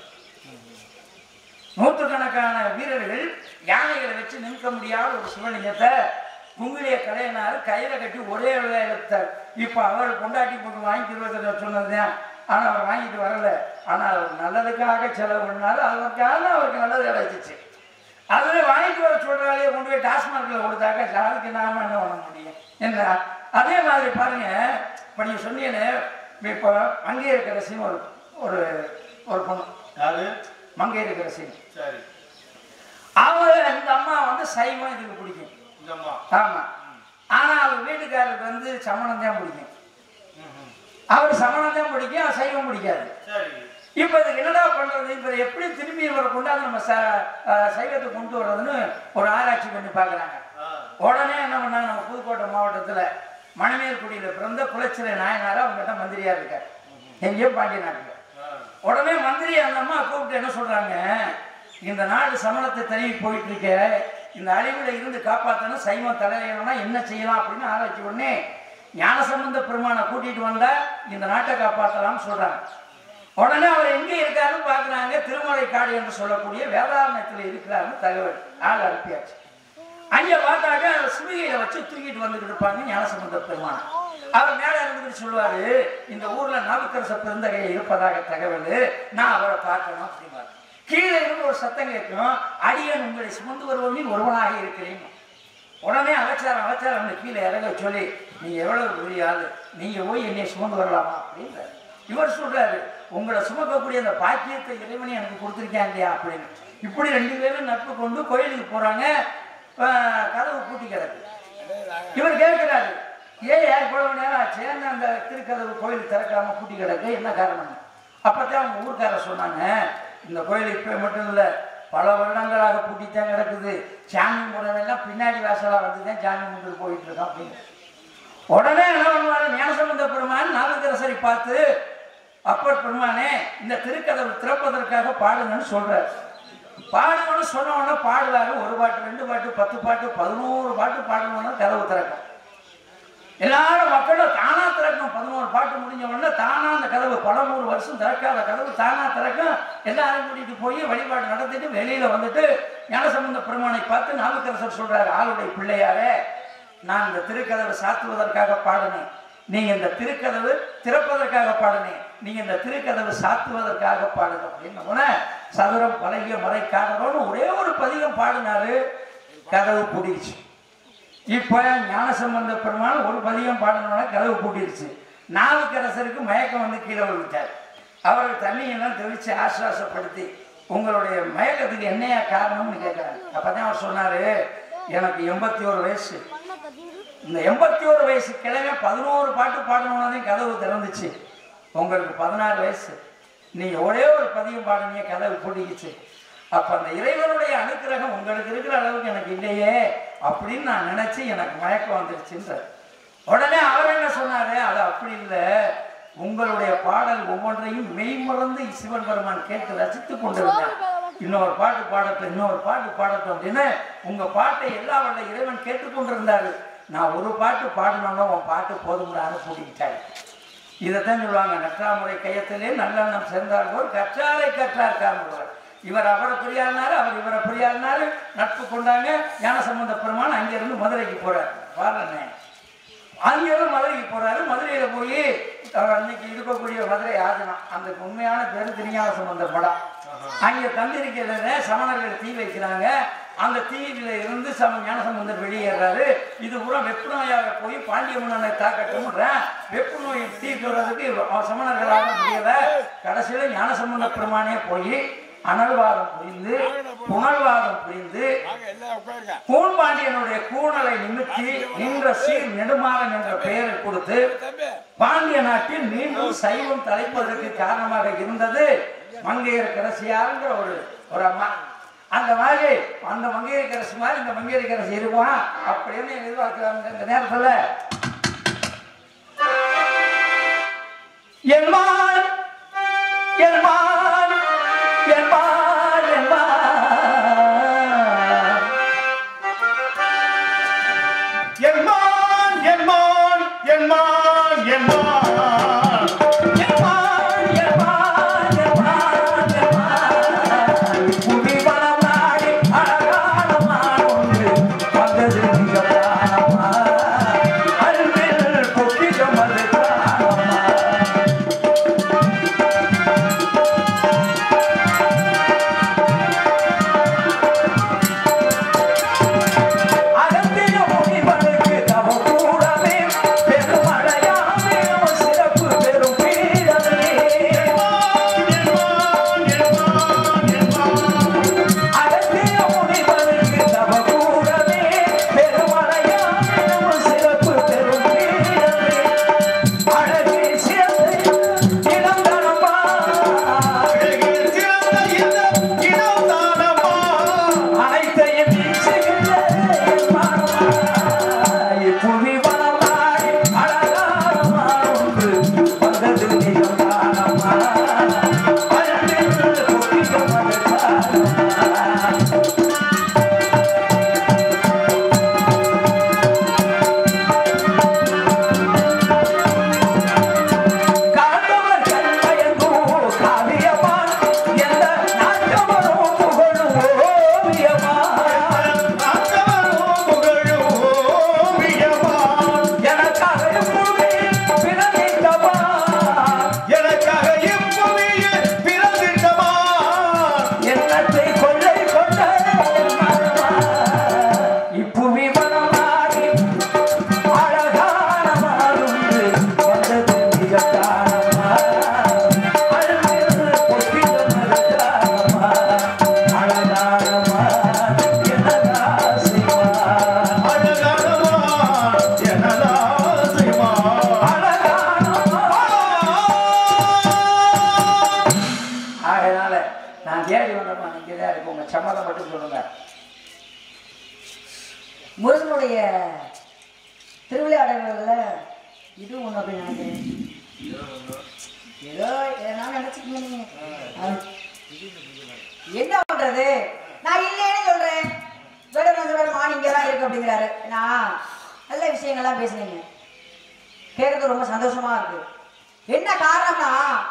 நூற்றுக்கணக்கான வீரர்கள் யானைகளை வச்சு நிற்க முடியாத ஒரு சிவலிங்கத்தை குங்கிலிய கலையினாரு கையில கட்டி ஒரே வேலை எடுத்தார் இப்ப அவர் கொண்டாட்டி போட்டு வாங்கி இருபத்தி சொன்னதுதான் ஆனா அவர் வாங்கிட்டு வரல ஆனா அவர் நல்லதுக்காக செலவு பண்ணாரு அதற்காக அவருக்கு நல்லது கிடைச்சிச்சு அதுல வாங்கிட்டு வர சொல்றாலே கொண்டு போய் டாஸ்மார்க்ல கொடுத்தாக்க அதுக்கு நாம என்ன பண்ண முடியும் என்ன அதே மாதிரி பாருங்க இப்ப நீங்க சொன்னீங்கன்னு இப்போ அங்கே இருக்கிற சீன் ஒரு ஒரு ஒரு பொண்ணு யாரு மங்கை இருக்கிற சீன் சரி அவங்க இந்த அம்மா வந்து சைவம் இதுக்கு பிடிக்கும் இந்த அம்மா ஆமா ஆனா அவர் வீட்டுக்காரருக்கு வந்து சமணம் தான் பிடிக்கும் அவர் சமணம் தான் பிடிக்கும் அவர் சைவம் பிடிக்காது சரி இப்ப இதுக்கு என்னடா பண்றது இப்ப இதை எப்படி திரும்பி இவரை கொண்டாந்து நம்ம ச- அஹ் சைவத்தை கொண்டு வர்றதுன்னு ஒரு ஆராய்ச்சி பண்ணி பார்க்கறாங்க ஆ உடனே என்ன பண்ணாங்க நம்ம புதுக்கோட்டை மாவட்டத்துல மணிமேல்குடியில பிறந்த குலச்சிறை நாயனாரா அவங்ககிட்ட மந்திரியா இருக்காரு எங்கேயோ பாண்டிய நாட்டுல ஆ உடனே மந்திரி அந்த அம்மா கூப்பிட்டு என்ன சொல்றாங்க இந்த நாடு சமணத்தை தழுவி போயிட்டு இருக்க இந்த அழிவுல இருந்து காப்பாத்தணும் சைவம் தலையணும்னா என்ன செய்யலாம் அப்படின்னு ஆராய்ச்சி உடனே ஞானசம்பந்த பெருமானை கூட்டிட்டு வந்தா இந்த நாட்டை காப்பாத்தலாம்னு சொல்றாங்க உடனே அவர் எங்கே இருக்காருன்னு பார்க்குறாங்க திருமலை காடு என்று சொல்லக்கூடிய வேதாரணத்தில் இருக்கிறாருன்னு தகவல் ஆள் அனுப்பியாச்சு அங்கே பார்த்தாக்க சிவிகையில வச்சு தூக்கிட்டு வந்துட்டு இருப்பாங்க ஞானசம்பந்த பெருமான் அவர் மேலே இருந்துட்டு சொல்லுவாரு இந்த ஊர்ல நாவுக்கரச பெருந்தகை இருப்பதாக தகவல் நான் அவரை பார்க்கணும் அப்படிம்பாரு கீழே இருந்து ஒரு சத்தம் கேட்கும் அடியன் உங்களை சுமந்து வருவதில் ஒருவனாக இருக்கிறேன் உடனே அலச்சாரம் அலச்சாரம் கீழே இறங்க சொல்லி நீங்க எவ்வளவு பெரிய ஆளு நீங்க போய் என்னை சுமந்து வரலாமா அப்படின்றாரு இவர் சொல்றாரு உங்களை சுமக்கக்கூடிய அந்த பாக்கியத்தை இறைவனை எனக்கு கொடுத்துருக்கேன் இல்லையா அப்படின்னு இப்படி ரெண்டு பேரும் நட்பு கொண்டு கோயிலுக்கு போறாங்க ஆஹ் கதவு பூட்டி கிடக்கு இவர் கேட்கிறாரு ஏன் யார் இவ்வளவு நேரம் ஆச்சு ஏன் அந்த திருக்கதவு கோயில் திறக்காம பூட்டி கிடக்கு என்ன காரணம் அப்பதான் அவங்க ஊர்க்காரர் சொன்னாங்க இந்த கோயில் இப்ப மட்டும் இல்ல பல வருடங்களாக பூட்டித்தான் கிடக்குது சாமி முறையெல்லாம் பின்னாடி வாசலா வந்து தான் சாமி முன்னுக்கு போயிட்டு இருக்கோம் அப்படின்னு உடனே என்ன பண்ணுவாரு ஞானசம்பந்த பெருமான் நாவுக்கரசரை பார்த்து அப்பர் பெருமானே இந்த திருக்கதவு திறப்பதற்காக பாடுங்கன்னு சொல்றாரு பாடுங்கன்னு சொன்ன உடனே பாடுவாரு ஒரு பாட்டு ரெண்டு பாட்டு பத்து பாட்டு பதினோரு பாட்டு பாடணும்னா கதவு திறக்கும் எல்லாரும் மக்களும் தானா திறக்கும் பதினோரு பாட்டு முடிஞ்ச உடனே தானா அந்த கதவு பல நூறு வருஷம் திறக்காத கதவு தானா திறக்கும் எல்லாரும் கூட்டிட்டு போய் வழிபாடு நடத்திட்டு வெளியில வந்துட்டு ஞானசம்பந்த பெருமானை பார்த்து நாவுக்கரசர் சொல்றாரு ஆளுடைய பிள்ளையாரே நான் இந்த திருக்கதவை சாத்துவதற்காக பாடினேன் நீங்க இந்த திருக்கதவு திறப்பதற்காக பாடினேன் நீங்க இந்த திருக்கதவு சாத்துவதற்காக பாடுங்க அப்படின்னு உடனே சதுரம் பழகிய மலை காதலோன்னு ஒரே ஒரு பதிகம் பாடினாரு கதவு பிடிச்சு இப்ப ஞானசம்பந்த பெருமாள் ஒரு பதியம் பாடணும்னா கதவு பூட்டிருச்சு நாவுக்கரசருக்கு மயக்கம் வந்து கீழே விழுந்தார் அவருக்கு தண்ணியெல்லாம் தெளிச்சு ஆசுவாசப்படுத்தி உங்களுடைய மயக்கத்துக்கு என்னையா காரணம்னு கேட்கிறாரு அப்பதான் அவர் சொன்னாரு எனக்கு எண்பத்தி ஒரு வயசு இந்த எண்பத்தி ஒரு வயசு கிழமை பதினோரு பாட்டு பாடணும்னே கதவு திறந்துச்சு உங்களுக்கு பதினாறு வயசு நீங்க ஒரே ஒரு பதியம் பாடுனீங்க கதவு பூட்டிக்கிச்சு அப்ப அந்த இறைவனுடைய அனுக்கிரகம் உங்களுக்கு இருக்கிற அளவுக்கு எனக்கு இல்லையே அப்படின்னு நான் நினைச்சு எனக்கு மயக்கம் வந்துருச்சுன்ற உடனே அவர் என்ன சொன்னாரு அது அப்படி இல்லை உங்களுடைய பாடல் ஒவ்வொன்றையும் மெய்மறந்து சிவன் பெருமான் கேட்டு ரசித்து கொண்டிருந்தார் இன்னொரு பாட்டு பாடட்டும் இன்னொரு பாட்டு பாடட்டும் அப்படின்னு உங்க பாட்டை எல்லா வல்ல இறைவன் கேட்டுக்கொண்டிருந்தாரு நான் ஒரு பாட்டு பாடணும்னா உன் பாட்டு போதும்டான்னு கூட்டிக்கிட்டாரு இதைத்தான் சொல்லுவாங்க நற்றாமுறை கையத்திலே நல்லெண்ணம் சேர்ந்தார் போல் கற்றாரை கற்றார் காண்பவர் இவர் அவரை பிரியாருனாரு அவர் இவரை பிரியாருனாரு நட்பு கொண்டாங்க ஞானசம்பந்த பெருமான் அங்கிருந்து மதுரைக்கு போறார் பாருங்க அங்கிருந்து மதுரைக்கு போறாரு மதுரையில போய் அவர் அன்னைக்கு இருக்கக்கூடிய மதுரை ஆஜனம் அந்த உண்மையான பேரு திருஞான சம்பந்த படம் அங்க தந்திருக்கிறத சமணர்கள் தீ வைக்கிறாங்க அந்த தீயில இருந்து சம ஞானசம்பந்தர் வெளியேறாரு இது பூரா வெப்பு நோயாக போய் பாண்டிய மன்னனை தாக்கட்டும்ன்றேன் வெப்பு நோயை தீர்க்கிறதுக்கு சமணர்களாக முடியல கடைசியில ஞானசம்பந்த பெருமானே போய் அனல்வாதம் புரிந்து புனல்வாதம் புரிந்து வாங்க எல்லாம் உட்காருங்க கூன்பாண்டியனுடைய கூணலை நிமித்தி நின்ற சீர் நெடுமாறன் என்ற பெயரை கொடுத்து தம்பி பாண்டிய நாட்டில் மீண்டும் சைவம் தலைப்பதற்கு காரணமாக இருந்தது மங்கையரக்கரசியாருங்கிற ஒரு ஒரு அம்மா அந்த மாதிரி அந்த மங்கையரக்கரசி மாதிரி இந்த மங்கையரக்கரசி இருப்பான் அப்படின்னு எதிர்பார்க்கிறாங்க இந்த நேரத்துல என்மான் என்மான் என்மான் என்மான் என்மான் என்மான் என்மான் என்மான் சம்மதம் மட்டும் சொல்லுங்க முருகனுடைய திருவிளையாடல்கள்ல இது ஒண்ணு அப்படின்னு நினைக்கிறேன் ஏதோ எதனா நினைச்சுக்கீங்க நீங்க அது என்ன பண்றது நான் இல்லைன்னு சொல்றேன் வேடம் சொல்றேன் மான் இங்கே தான் இருக்கு அப்படிங்கிறாரு நான் நல்ல விஷயங்கள்லாம் பேசுனீங்க கேட்கறது ரொம்ப சந்தோஷமா இருக்கு என்ன காரணம்னா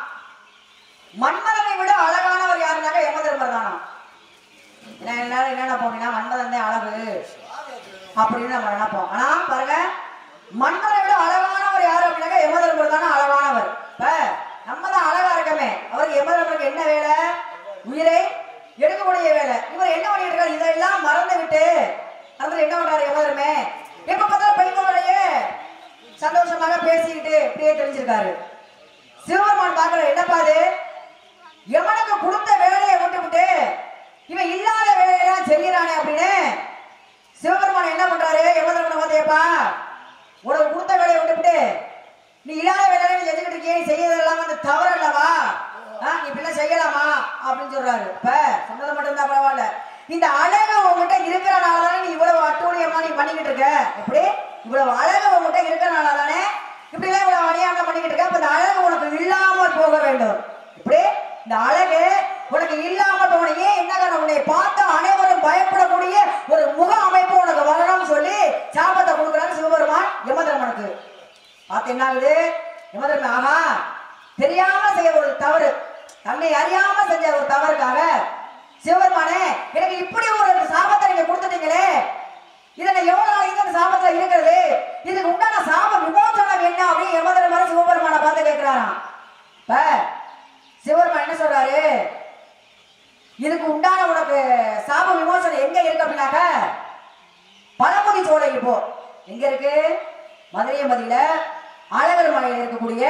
மன்மதனை விட அழகானவர் யாருனாக்கா யமதர்மர் தானா ஏன்னா எல்லாரும் என்ன நினைப்போம் அப்படின்னா மன்மதன் தான் அழகு அப்படின்னு நம்ம நினைப்போம் ஆனா பாருங்க மன்மதனை விட அழகானவர் யாரு அப்படின்னாக்கா யமதர்மர் தானே அழகானவர் இப்ப நம்ம தான் அழகா இருக்கமே அவருக்கு யமதர்மருக்கு என்ன வேலை உயிரை எடுக்கக்கூடிய வேலை இவர் என்ன பண்ணிட்டு இருக்காரு இதெல்லாம் மறந்து விட்டு அதுல என்ன பண்றாரு யமதர்மே எப்ப பார்த்தாலும் பெண்களோடையே சந்தோஷமாக பேசிக்கிட்டு இப்படியே தெரிஞ்சிருக்காரு சிவபெருமான் பார்க்கற என்னப்பா அது எவனுக்கு கொடுத்த வேலையை விட்டுவிட்டு இவன் இல்லாத வேலையெல்லாம் செய்யறானே அப்படின்னு சிவபெருமான் என்ன பண்றாரு யமதர்மனை பார்த்தியப்பா உனக்கு கொடுத்த வேலையை விட்டுவிட்டு நீ இல்லாத வேலையை நீ செஞ்சுக்கிட்டு இருக்கியே நீ செய்யறதெல்லாம் வந்து தவறு அல்லவா ஆ, நீ இப்படிலாம் செய்யலாமா அப்படின்னு சொல்றாரு இப்ப சொன்னது மட்டும் தான் பரவாயில்ல இந்த அழகு உங்ககிட்ட இருக்கிறனால தானே நீ இவ்வளவு அட்டூழியமா நீ பண்ணிக்கிட்டு இருக்க எப்படி இவ்வளவு அழகு உங்ககிட்ட இருக்கிறனால தானே இப்படி எல்லாம் இவ்வளவு அநியாயம் பண்ணிக்கிட்டு இருக்க அப்ப இந்த அழகு உனக்கு இல்லாமல் போக வேண்டும் இப்படி இந்த அழகு உனக்கு இல்லாமல் போகணும் ஏன் என்ன காரணம் உன்னை பார்த்து அனைவரும் பயப்படக்கூடிய ஒரு முக அமைப்பு உனக்கு வரணும்னு சொல்லி சாபத்தை கொடுக்குறாரு சிவபெருமான் யமதர்மனுக்கு பார்த்து என்ன ஆகுது யமதர்மன் ஆஹா தெரியாம செய்ய ஒரு தவறு தன்னை அறியாம செஞ்ச ஒரு தவறுக்காக சிவபெருமானே எனக்கு இப்படி ஒரு சாபத்தை நீங்க கொடுத்துட்டீங்களே இதை நான் எவ்வளவு நாளைக்கு இந்த சாபத்துல இருக்கிறது இதுக்கு உண்டான சாப விமோசனம் என்ன அப்படின்னு யமதர்மன் சிவபெருமானை பார்த்து கேட்கிறாராம் இப்ப சிவபெருமான் என்ன சொல்றாரு இதுக்கு உண்டான உனக்கு சாப விமோசனம் எங்க இருக்கு அப்படின்னாக்க பழமுதி சோலைக்கு போ எங்க இருக்கு மதுரை மதியில அழகர் மலையில இருக்கக்கூடிய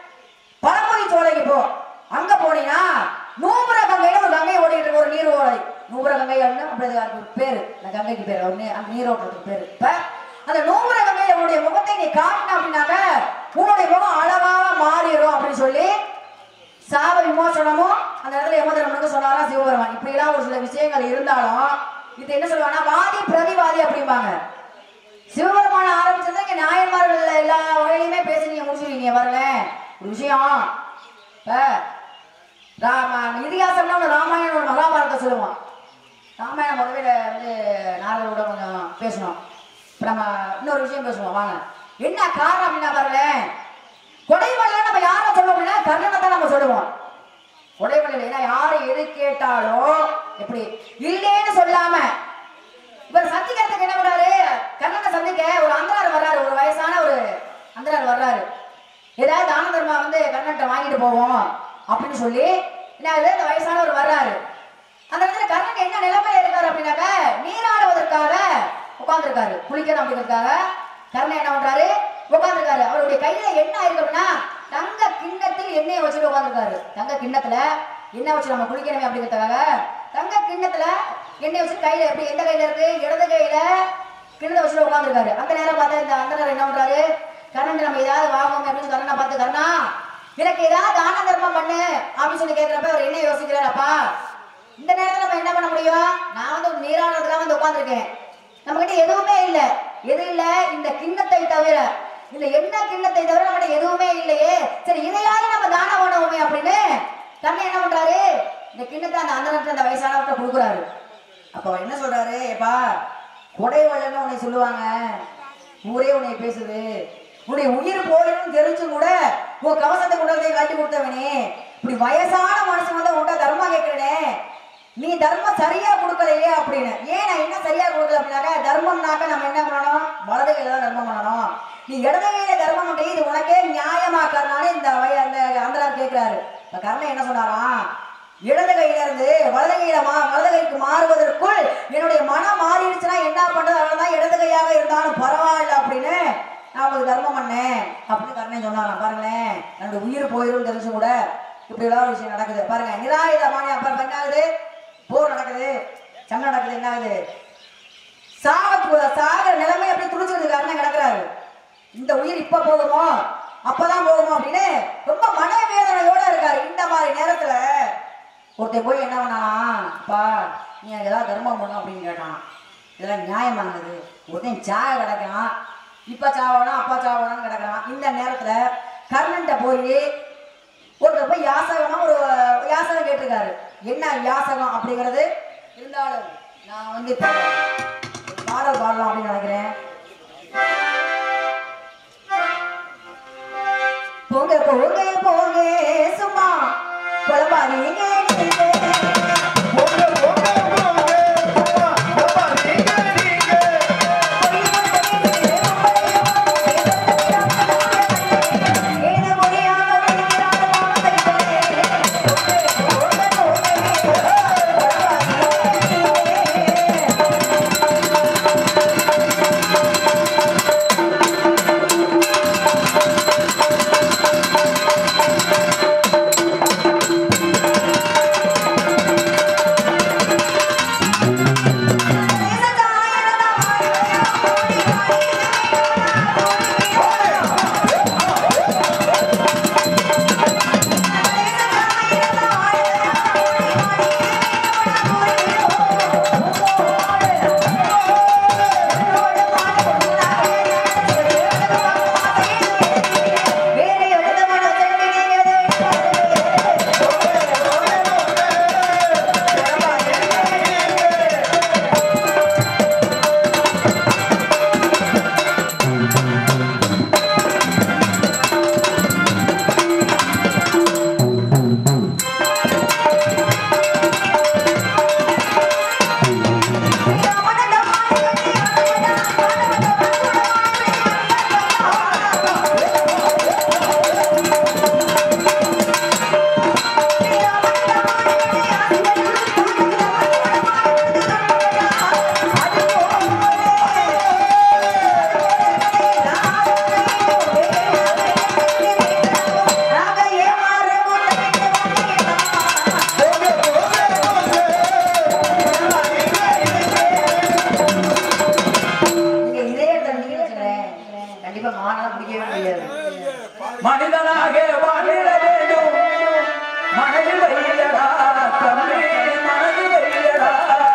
பழமுதி சோலைக்கு போ அங்க போனீங்கன்னா நூபுர கங்கைன்னு ஒரு கங்கை ஓடிட்டு இருக்கு ஒரு நீர் ஓடை நூபுர கங்கை அப்படின்னு அப்படி அதுக்கு ஒரு பேரு அந்த கங்கைக்கு பேரு ஒரு நீ- அந்த நீரோட்டத்துக்கு பேரு இப்ப அந்த நூபுர கங்கை உன்னுடைய முகத்தை நீ காட்டின அப்படின்னாக்க உன்னுடைய முகம் அழகாக மாறிடும் அப்படின்னு சொல்லி சாப விமோசனமும் அந்த இடத்துல யமதர்மனுக்கு சொன்னாரா சிவபெருமான் இப்படிலாம் ஒரு சில விஷயங்கள் இருந்தாலும் இது என்ன சொல்லுவாங்கன்னா வாதி பிரதிவாதி அப்படிம்பாங்க சிவபெருமான ஆரம்பிச்சது இங்க நாயன்மார்கள் எல்லா வகையிலுமே பேசி நீங்க முடிச்சுருவீங்க வரல ஒரு விஷயம் இப்ப ராம இதிகாசம்னா ஒன்று ராமாயணம் ஒரு மகாபாரதத்தை சொல்லுவோம் ராமாயணம் முதல்ல வந்து நாரதரோட கொஞ்சம் பேசணும் இப்போ நம்ம இன்னொரு விஷயம் பேசுவோம் வாங்க என்ன காரணம் அப்படின்னா பாருங்க கொடைவல்ல நம்ம யாரை சொல்லுவோம் அப்படின்னா கர்ணனை தான் நம்ம சொல்லுவோம் கொடைவல்ல ஏன்னா யாரு எது கேட்டாலும் எப்படி இல்லைன்னு சொல்லாம இவர் சந்திக்கிறதுக்கு என்ன பண்றாரு கர்ணனை சந்திக்க ஒரு அந்தரார் வர்றாரு ஒரு வயசான ஒரு அந்தரார் வர்றாரு ஏதாவது தான தர்மா வந்து கர்ணன்ட்ட வாங்கிட்டு போவோம் அப்படின்னு சொல்லி என்ன ஆகுது இந்த வயசானவர் வர்றாரு அந்த இடத்துல கர்ணன் என்ன நிலைமையில இருக்காரு அப்படின்னாக்க நீராடுவதற்காக உட்கார்ந்துருக்காரு குளிக்கணும் அப்படிங்கிறதுக்காக கர்ணன் என்ன பண்றாரு உட்கார்ந்துருக்காரு அவருடைய கையில என்ன இருக்கு அப்படின்னா தங்க கிண்ணத்தில் எண்ணெயை வச்சுட்டு உட்கார்ந்துருக்காரு தங்க கிண்ணத்துல எண்ணெய் வச்சு நம்ம குளிக்கணுமே அப்படிங்கிறதுக்காக தங்க கிண்ணத்துல எண்ணெய் வச்சு கையில எப்படி எந்த கையில இருக்கு இடது கையில கிண்ணத்தை வச்சுட்டு உட்கார்ந்துருக்காரு அந்த நேரம் பார்த்தா இந்த அந்த நேரம் என்ன பண்றாரு கர்ணன் நம்ம ஏதாவது வாங்குவோம் அப்படின்னு கர்ணனை பார்த்து கர்ணா எனக்கு ஏதாவது தான தர்மம் பண்ணு அப்படின்னு சொல்லி கேட்கிறப்ப அவர் என்ன யோசிக்கிறாரப்பா இந்த நேரத்துல நம்ம என்ன பண்ண முடியும் நான் வந்து ஒரு நீராடுறதுக்காக வந்து உட்காந்துருக்கேன் நம்ம கிட்ட எதுவுமே இல்ல எது இல்ல இந்த கிண்ணத்தை தவிர இந்த எண்ணெய் கிண்ணத்தை தவிர நம்ம எதுவுமே இல்லையே சரி இதையாவது நம்ம தானம் பண்ணுவோமே அப்படின்னு தன்னை என்ன பண்றாரு இந்த கிண்ணத்தை அந்த அந்த நேரத்துல அந்த வயசானவர்கிட்ட கொடுக்குறாரு அப்போ என்ன சொல்றாரு ஏப்பா கொடைவள்ளன்னு உன்னை சொல்லுவாங்க ஊரே உன்னை பேசுது உன்னுடைய உயிர் போயிடும் தெரிஞ்சும் கூட உன் கவசத்தை கொண்டு வந்து காட்டி கொடுத்தவனே இப்படி வயசான மனுஷன் வந்து உன்கிட்ட தர்மம் கேட்கிறனே நீ தர்மம் சரியா கொடுக்கலையே அப்படின்னு ஏன் நான் என்ன சரியா கொடுக்கல அப்படின்னாக்கா தர்மம்னாக்க நம்ம என்ன பண்ணணும் வலது கையில தான் தர்மம் பண்ணணும் நீ இடது கையில தர்மம் பண்ணி இது உனக்கே நியாயமாக்கறனால இந்த வய அந்த அந்தரார் கேட்கிறாரு இப்ப கர்ணன் என்ன சொன்னாராம் இடது கையில இருந்து வலது கையில மா வலது கைக்கு மாறுவதற்குள் என்னுடைய மனம் மாறிடுச்சுன்னா என்ன பண்றது அவ்வளவுதான் இடது கையாக இருந்தாலும் பரவாயில்ல அப்படின்னு நான் உங்களுக்கு தர்மம் பண்ணேன் அப்படின்னு கர்ணன் சொன்னாராம் பாருங்களேன் என்னோட உயிர் போயிரும் தெரிஞ்சு கூட இப்படி எல்லாம் ஒரு விஷயம் நடக்குது பாருங்க நிராயுதமான அப்ப என்ன ஆகுது போர் நடக்குது சண்டை நடக்குது என்ன ஆகுது சாக சாகிற நிலைமை அப்படியே துடிச்சுக்கிறது கர்ணன் கிடக்குறாரு இந்த உயிர் இப்ப போகுமோ அப்பதான் போகுமோ அப்படின்னு ரொம்ப மனவேதனையோட இருக்காரு இந்த மாதிரி நேரத்துல ஒருத்தன் போய் என்ன பண்ணானா அப்பா நீ எனக்கு ஏதாவது தர்மம் பண்ணும் அப்படின்னு கேட்டான் இதெல்லாம் நியாயமானது ஒருத்தன் சாக கிடக்கிறான் இப்ப சாவனா அப்பா சாவனான்னு கிடக்கிறான் இந்த நேரத்துல கர்ணன்ட்ட போய் ஒருத்தர் போய் யாசகமா ஒரு யாசகம் கேட்டிருக்காரு என்ன யாசகம் அப்படிங்கிறது இருந்தாலும் நான் வந்து இப்ப ஒரு பாடல் பாடலாம் அப்படின்னு நினைக்கிறேன் போங்க போங்க போங்க சும்மா குழம்பாதீங்க நீங்க. போங்க போங்க போங்க அம்மா அப்பா நீங்க நீங்க ஏன முடியாம இருக்கிறார் நீங்க இதயத்தை நீங்க வச்சுக்கிறேன். கண்டிப்பா மானெல்லாம் பிடிக்கவே முடியாது மனிதனாக வாழிட வேண்டும் மனதில் வையடா தம்பி மனதில் வையடா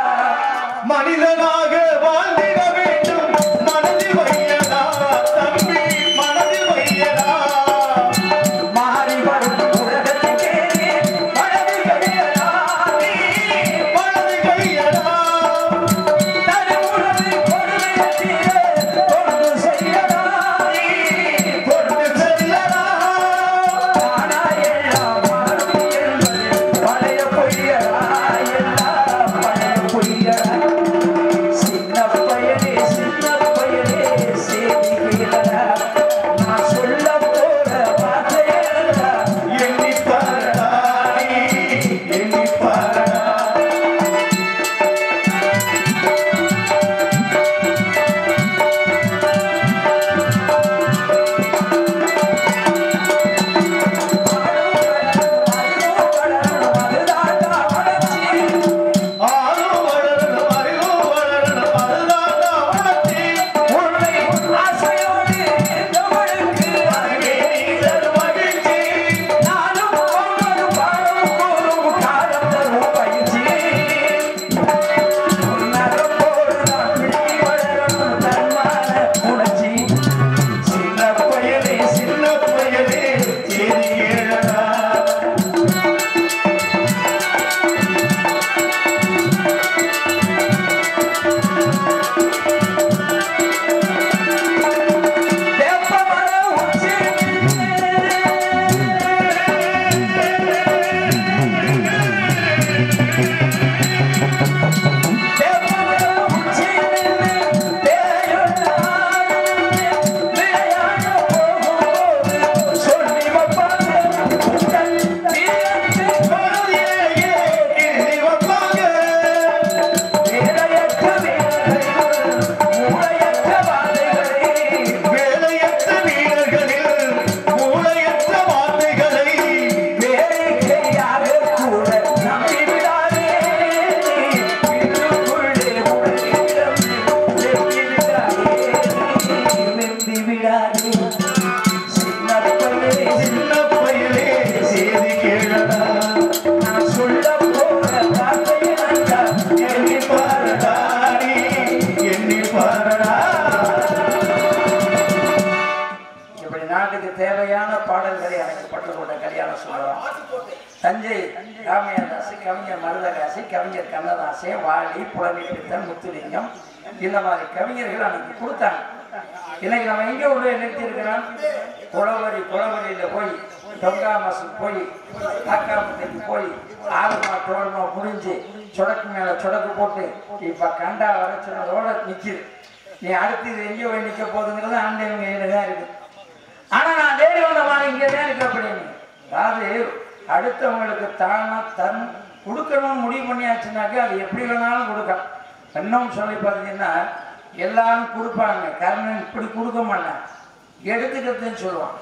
மனிதனாக வாழ்ந்திட வேண்டும் மனதில் வையடா தம்பி மனதில் வையடா மாறி வரும் உலகத்துக்கே மனதில் வையடா நீ. மனதில் வையடா தனி உலகை கொடுமை தீர தொண்டு செய்யடா நீ. கொண்டு செல்லடா ஆனா எல்லாம் மாறும் என்பது பழைய பொய்யடா எல்லாம் பழைய பொய்யடா நம்முடைய நாட்டுக்கு தேவையான பாடல்களை அமைக்கப்பட்டு கொண்ட கல்யாண சுந்தரம் தஞ்சை ராமையதாசு கவிஞர் மருதகாசி கவிஞர் கண்ணதாசே வாலி புலவி பித்தன் முத்துலிங்கம் இந்த மாதிரி கவிஞர்கள் அன்னைக்கு கொடுத்தாங்க இன்னைக்கு நம்ம எங்க உள்ள நிறுத்தி இருக்கிறோம் குளவரி குளவரியில போய் தொங்காமசு போய் காக்காமத்தைக்கு போய் ஆறுமா தோழமா முடிஞ்சு சொடக்கு மேல சொடக்கு போட்டு இப்ப கண்டா வர சொன்னதோட நிக்குது நீ அடுத்து இது எங்கேயோ போய் நிக்க போகுதுங்கிறது ஆண்டவங்க கையில தான் இருக்கு ஆனா நான் தேடி வந்த மாதிரி இங்கே தான் இருக்கு அப்படின்னு அதாவது அடுத்தவங்களுக்கு தானா தன் கொடுக்கணும்னு முடிவு பண்ணியாச்சுனாக்க அது எப்படி வேணாலும் கொடுக்கலாம் இன்னும் சொல்லி பார்த்தீங்கன்னா எல்லாரும் கொடுப்பாங்க கர்ணன் இப்படி கொடுக்க மாட்டான் எடுத்துக்கிறதுன்னு சொல்லுவான்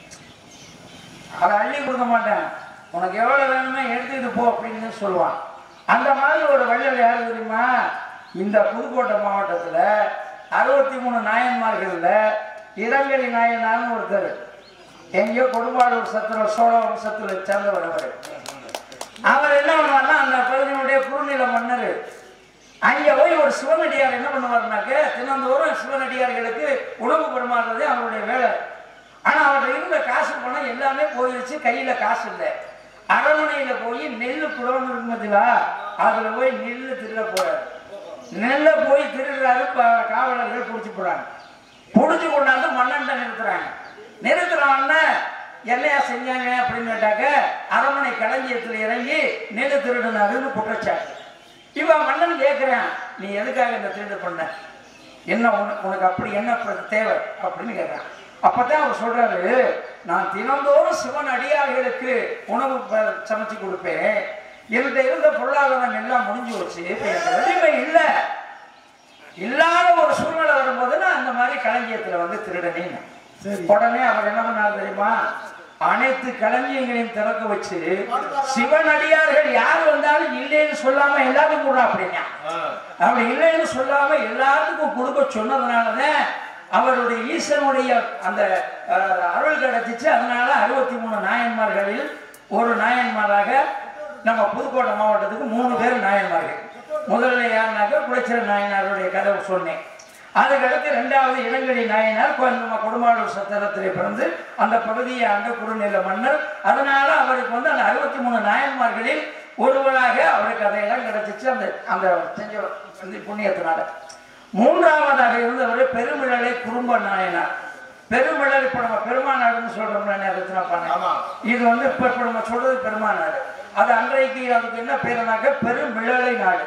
அதை அள்ளி கொடுக்க மாட்டேன் உனக்கு எவ்வளோ வேணுமோ எடுத்துக்கிட்டு போ அப்படின்னு சொல்லுவான் அந்த மாதிரி ஒரு வள்ளல் யார் தெரியுமா இந்த புதுக்கோட்டை மாவட்டத்தில் அறுபத்தி மூணு நாயன்மார்களில் இடங்கலி நாயனார்னு ஒருத்தர் எங்கேயோ கொடும்பாளூர் சத்திர சோழ வம்சத்தில் சேர்ந்தவர் அவர் அவர் என்ன பண்ணுவார்னா அந்த பகுதியினுடைய குறுநில மன்னர் அங்கே போய் ஒரு சிவனடியார் என்ன பண்ணுவார்னாக்க தினந்தோறும் சிவனடியார்களுக்கு உணவு பரிமாறுறதே அவருடைய வேலை ஆனா அவர்கிட்ட இருந்த காசு பணம் எல்லாமே போயிடுச்சு கையில காசு இல்லை அரண்மனையில போய் நெல் குடவன் இருக்கும் பார்த்தீங்களா அதுல போய் நெல்லு திருட போறாரு நெல்லை போய் திருடுறாரு ப- காவலர்கள் பிடிச்சி போறாங்க பிடிச்சி கொண்டாந்து மன்னன்ட்ட நிறுத்துறாங்க நிறுத்துறவன என்னையா செஞ்சாங்க அப்படின்னு கேட்டாக்க அரண்மனை களஞ்சியத்தில் இறங்கி நெல் திருடினாருன்னு குற்றச்சாட்டு இவன் மன்னன் கேட்கிறான் நீ எதுக்காக இந்த திருடு பண்ண என்ன உனக்கு உனக்கு அப்படி என்ன இப்ப தேவை அப்படின்னு கேட்குறான் அப்பதான் அவர் சொல்றாரு நான் தினந்தோறும் சிவன் அடியார்களுக்கு உணவு ப- சமைச்சு கொடுப்பேன் என்கிட்ட இருந்த பொருளாதாரம் எல்லாம் முடிஞ்சு வச்சு இப்ப எனக்கு வலிமை இல்லை இல்லாத ஒரு சூழ்நிலை வரும்போது நான் அந்த மாதிரி களஞ்சியத்துல வந்து திருடனேன் உடனே அவர் என்ன பண்ணார் தெரியுமா அனைத்து களஞ்சியங்களையும் திறக்க வச்சு சிவனடியார்கள் யார் வந்தாலும் இல்லைன்னு சொல்லாம எல்லாத்துக்கும் கூட அப்படின்னா அப்படி இல்லைன்னு சொல்லாம எல்லாத்துக்கும் கொடுக்க சொன்னதுனாலதான் அவருடைய ஈசனுடைய அந்த அஹ், அருள் கிடைச்சிச்சு அதனால அறுபத்தி மூணு நாயன்மார்களில் ஒரு நாயன்மாராக நம்ம புதுக்கோட்டை மாவட்டத்துக்கு மூணு பேர் நாயன்மார்கள் முதல்ல யாருனாக்க குளச்சிர நாயனாருடைய கதை சொன்னேன் அதுக்கடுத்து ரெண்டாவது இளங்கடி நாயனார் கொ- நம்ம கொடுமாளூர் சத்திரத்திலே பிறந்து அந்த பகுதியை ஆண்ட குறுநில மன்னர் அதனால அவருக்கு வந்து அந்த அறுபத்தி மூணு நாயன்மார்களில் ஒருவராக அவருக்கு அந்த இடம் கிடைச்சிச்சு அந்த அந்த செஞ்ச இந்த புண்ணியத்தினால மூன்றாவதாக இருந்தவர் பெருமிழலை குறும்ப நாயனார் பெருமிழல் இப்ப நம்ம பெருமாநாடுன்னு சொல்றோம்ல ரத்னா பண்ண ஆமா. இது வந்து இப்ப இப்ப நம்ம சொல்றது பெருமாநாடு அது அன்றைக்கு அதுக்கு என்ன பேருனாக்க பெருமிழலை நாடு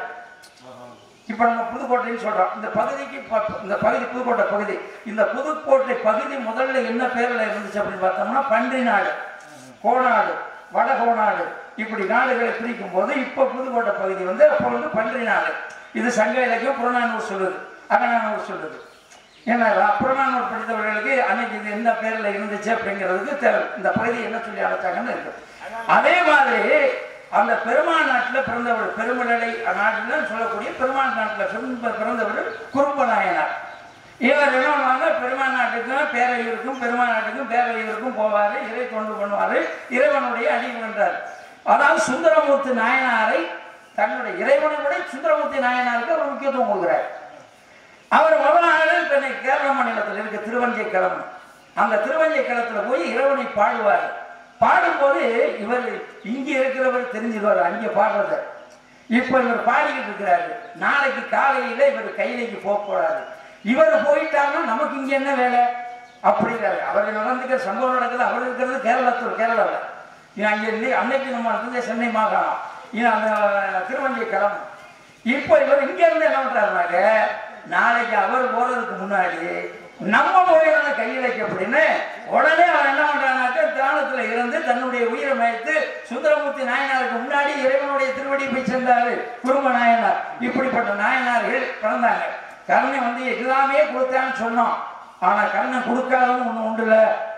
இப்ப நம்ம புதுக்கோட்டைன்னு சொல்றோம் இந்த பகுதிக்கு ப- இந்த பகுதி புதுக்கோட்டை பகுதி இந்த புதுக்கோட்டை பகுதி முதல்ல என்ன பேர்ல இருந்துச்சு அப்படின்னு பார்த்தோம்னா பன்றி நாடு கோநாடு வடகோநாடு இப்படி நாடுகளை பிரிக்கும் போது இப்ப புதுக்கோட்டை பகுதி வந்து அப்போ வந்து பன்றி நாடு இது சங்க இலக்கியம் புறநானூர் சொல்லுது அகநானூர் சொல்லுது ஏன்னா புறநானூர் படித்தவர்களுக்கு அன்னைக்கு இது எந்த பேர்ல இருந்துச்சு அப்படிங்கிறதுக்கு தெ- இந்த பகுதி என்ன சொல்லி அழைச்சாங்கன்னு இருக்கு அதே மாதிரி அந்த பெருமாள் நாட்டில் பிறந்தவர் பெருமழலை நாட்டில் சொல்லக்கூடிய பெருமாள் நாட்டில் பிறந்த- பிறந்தவர் குறும்ப நாயனார் இவர் என்ன பண்ணுவாங்க பெருமாள் நாட்டுக்கும் பேரையூருக்கும் பெருமாள் நாட்டுக்கும் பேரையூருக்கும் போவார் இறை தொண்டு பண்ணுவார் இறைவனுடைய அடி வென்றார் அதாவது சுந்தரமூர்த்தி நாயனாரை தன்னுடைய இறைவனை விட சுந்தரமூர்த்தி நாயனாருக்கு அவர் முக்கியத்துவம் கொடுக்குறார் அவர் முதல் நாள் இப்போ இன்னைக்கு கேரள மாநிலத்தில் இருக்க திருவஞ்சை கிழமை அந்த திருவஞ்சை கிழத்துல போய் இறைவனை பாடுவார் பாடும்போது இவர் இங்கே இருக்கிறவர் தெரிஞ்சுக்குவார் அங்கே பாடுறத இப்போ இவர் பாடிக்கிட்டு இருக்கிறாரு நாளைக்கு காலையில் இவர் கையிலைக்கு போக போறாரு இவர் போயிட்டாருன்னா நமக்கு இங்கே என்ன வேலை அப்படிங்கிறாரு அவர் நடந்துக்கிற சம்பவம் நடக்குது அவர் இருக்கிறது கேரளத்தில் கேரளாவில் இவன் அங்கே இன்னைக்கு அன்னைக்கு நம்ம இருந்தது சென்னை மாகாணம் இவன் அந்த திருவஞ்சை கிழமை இப்போ இவர் இங்க இருந்து என்ன பண்றாருனாக்க நாளைக்கு அவர் போறதுக்கு முன்னாடி நம்ம போயிடணும் கையிலைக்கு அப்படின்னு உடனே அவன் என்ன பண்றானாக்க தியானத்துல இருந்து தன்னுடைய உயிரை மயத்து சுந்தரமூர்த்தி நாயனாருக்கு முன்னாடி இறைவனுடைய திருவடி போய் சேர்ந்தாரு குடும்ப நாயனார் இப்படிப்பட்ட நாயனார்கள் பிறந்தாங்க கருணை வந்து எல்லாமே கொடுத்தான்னு சொன்னோம் ஆனா கருணை கொடுக்காதவங்க ஒண்ணு உண்டுல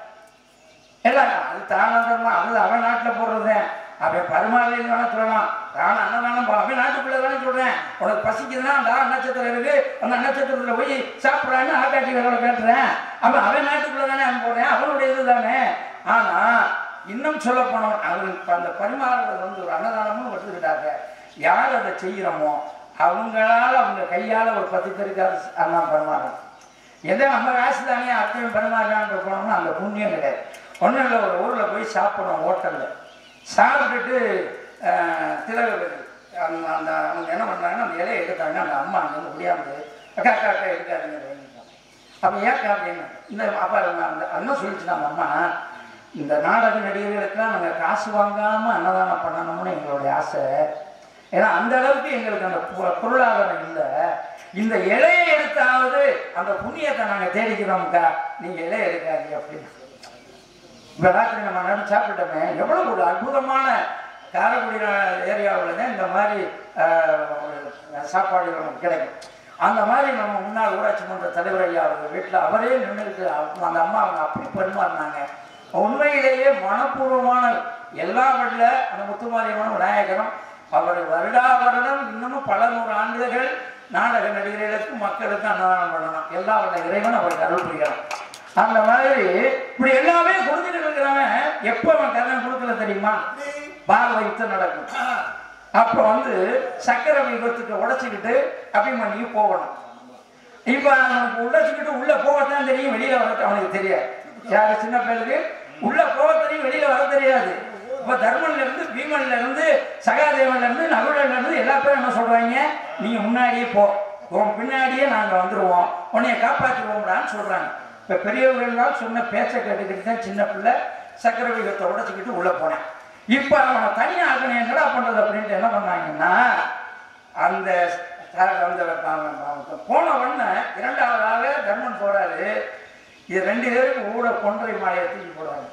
இல்ல அது தானந்தமா அது அவன் நாட்டுல போடுறது அவன் பருமாளையில் வேணா சொல்லலாம் நான் அன்னதானம் பா- அவன் நாட்டுக்குள்ள தானே சொல்றேன் உனக்கு பசிக்குதுன்னா அந்த நட்சத்திரம் இருக்கு அந்த நட்சத்திரத்துல போய் சாப்பிட்றான்னு ஆக்காட்சி வேலை கேட்டுறேன் அவன் அவன் நாட்டுக்குள்ள தானே அவன் போடுறேன் அவனுடைய இது தானே ஆனா இன்னும் சொல்ல போனவன் அவன் இப்ப அந்த பரிமாறுறது வந்து ஒரு அன்னதானமும் எடுத்துக்கிட்டாங்க யார் அதை செய்யறோமோ அவங்களால அவங்க கையால ஒரு பத்து பேருக்கு அன்னம் பரிமாறணும் எதை நம்ம காசு தானே அர்த்தம் பெருமாறான்ற போனோம்னா அந்த புண்ணியம் கிடையாது ஒன்றும் இல்லை ஒரு ஊரில் போய் சாப்பிட்றோம் ஹோட்டலில் சாப்பிட்டுட்டு ஆஹ், திலக அந்த அந்த அவங்க என்ன பண்ணுறாங்கன்னா அந்த இலையை எடுத்தாங்க அந்த அம்மா அங்கே முடியாமல் அக்கா அக்கா அக்கா எடுக்காதுங்க வாங்கிட்டாங்க அப்போ ஏக்கா அப்படின்னு இந்த அப்போ அந்த அண்ணன் சொல்லிச்சு நம்ம அம்மா இந்த நாடக நடிகர்களுக்கெல்லாம் நாங்கள் காசு வாங்காமல் அன்னதானம் பண்ணணும்னு எங்களுடைய ஆசை ஏன்னா அந்த அளவுக்கு எங்களுக்கு அந்த பொ- பொருளாதாரம் இல்லை இந்த இலையை எடுத்தாவது அந்த புண்ணியத்தை நாங்கள் தேடிக்கிறோம்க்கா நீங்கள் இலையை எடுக்காதீங்க அப்படின்னு இப்போ ராத்திரி நம்ம நடந்து சாப்பிட்டோமே எவ்வளோ ஒரு அற்புதமான காரைக்குடி ஏரியாவில் தான் இந்த மாதிரி ஆஹ், ஒரு சாப்பாடு நமக்கு கிடைக்கும் அந்த மாதிரி நம்ம முன்னாள் ஊராட்சி மன்ற தலைவர் ஐயா அவர் வீட்டில் அவரே நின்றுட்டு அந்த அம்மா அவங்க அப்படி பரிமாறினாங்க உண்மையிலேயே மனப்பூர்வமான எல்லா வழில அந்த முத்துமாரியம்மன் விநாயகரும் அவர் வருடா வருடம் இன்னமும் பல நூறு ஆண்டுகள் நாடக நடிகர்களுக்கு மக்களுக்கு அன்னதானம் பண்ணணும் எல்லா வல்ல இறைவன் அவருக்கு அருள் புரிகிறான் அந்த மாதிரி இப்படி எல்லாமே கொடுத்துட்டு இருக்கிறவன் எப்போ அவன் கதை கொடுக்கல தெரியுமா பாரத யுத்தம் நடக்கும் அப்போ வந்து சக்கரை விபத்துக்கு உடைச்சிக்கிட்டு அபிமன்யு போகணும் இப்போ அவனுக்கு உடைச்சிக்கிட்டு உள்ள போகத்தான் தெரியும் வெளியில வர அவனுக்கு தெரியாது யாரு சின்ன பிள்ளைக்கு உள்ள போக தெரியும் வெளியில வர தெரியாது இப்போ தர்மன்ல இருந்து பீமன்ல இருந்து சகாதேவன்ல இருந்து நகுலன்ல இருந்து எல்லா பேரும் என்ன சொல்றாங்க நீங்க முன்னாடியே போ உன் பின்னாடியே நாங்க வந்துருவோம் உன்னைய காப்பாற்றிடுவோம்டான்னு சொல்றாங்க இப்போ பெரியவர்கள்லாம் சொன்ன பேச்சை கேட்டுக்கிட்டு தான் சின்ன பிள்ளை சக்கர விகத்தை உடைச்சிக்கிட்டு உள்ள போனேன் இப்போ அவனை தனியாக ஆக்கணும் என்னடா பண்றது அப்படின்ட்டு என்ன பண்ணாங்கன்னா அந்த த- அந்த அவன் அவன் போன உடனே இரண்டாவதாக தர்மன் போறாரு இது ரெண்டு பேருக்கு ஊட கொன்றை மாலையை தூக்கி போடுவாங்க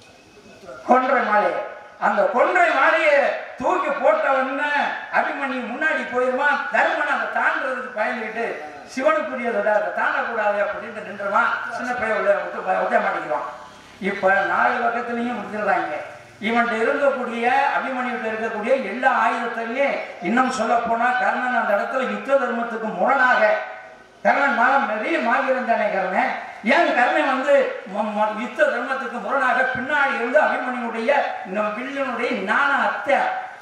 கொன்றை மாலையை அந்த கொன்றை மாலையை தூக்கி போட்ட உடனே அபிமன்யு முன்னாடி போயிருமா தர்மன் அதை தாண்டறதுக்கு பயந்துட்டு சிவனுக்குரியதோட அதை தாண்டக்கூடாது அப்படின்ட்டு நின்றுவான் சின்ன பையன் உள்ள விட்டு பய- விட மாட்டேங்கிறான் இப்ப நாலு பக்கத்துலயும் முடிஞ்சிடுறாங்க இவன்கிட்ட இருக்கக்கூடிய அபிமன்யுகிட்ட இருக்கக்கூடிய எல்லா ஆயுதத்தையும் இன்னும் சொல்ல போனா கர்ணன் அந்த இடத்துல யுத்த தர்மத்துக்கு முரணாக கர்ணன் மரம் நிறைய மாவீரன் கர்ணன் ஏன் கர்ணன் வந்து ம- ம- யுத்த தர்மத்துக்கு முரணாக பின்னாடி இருந்து அபிமன்யுடைய நம்ம பிள்ளைனுடைய ஞான அத்தை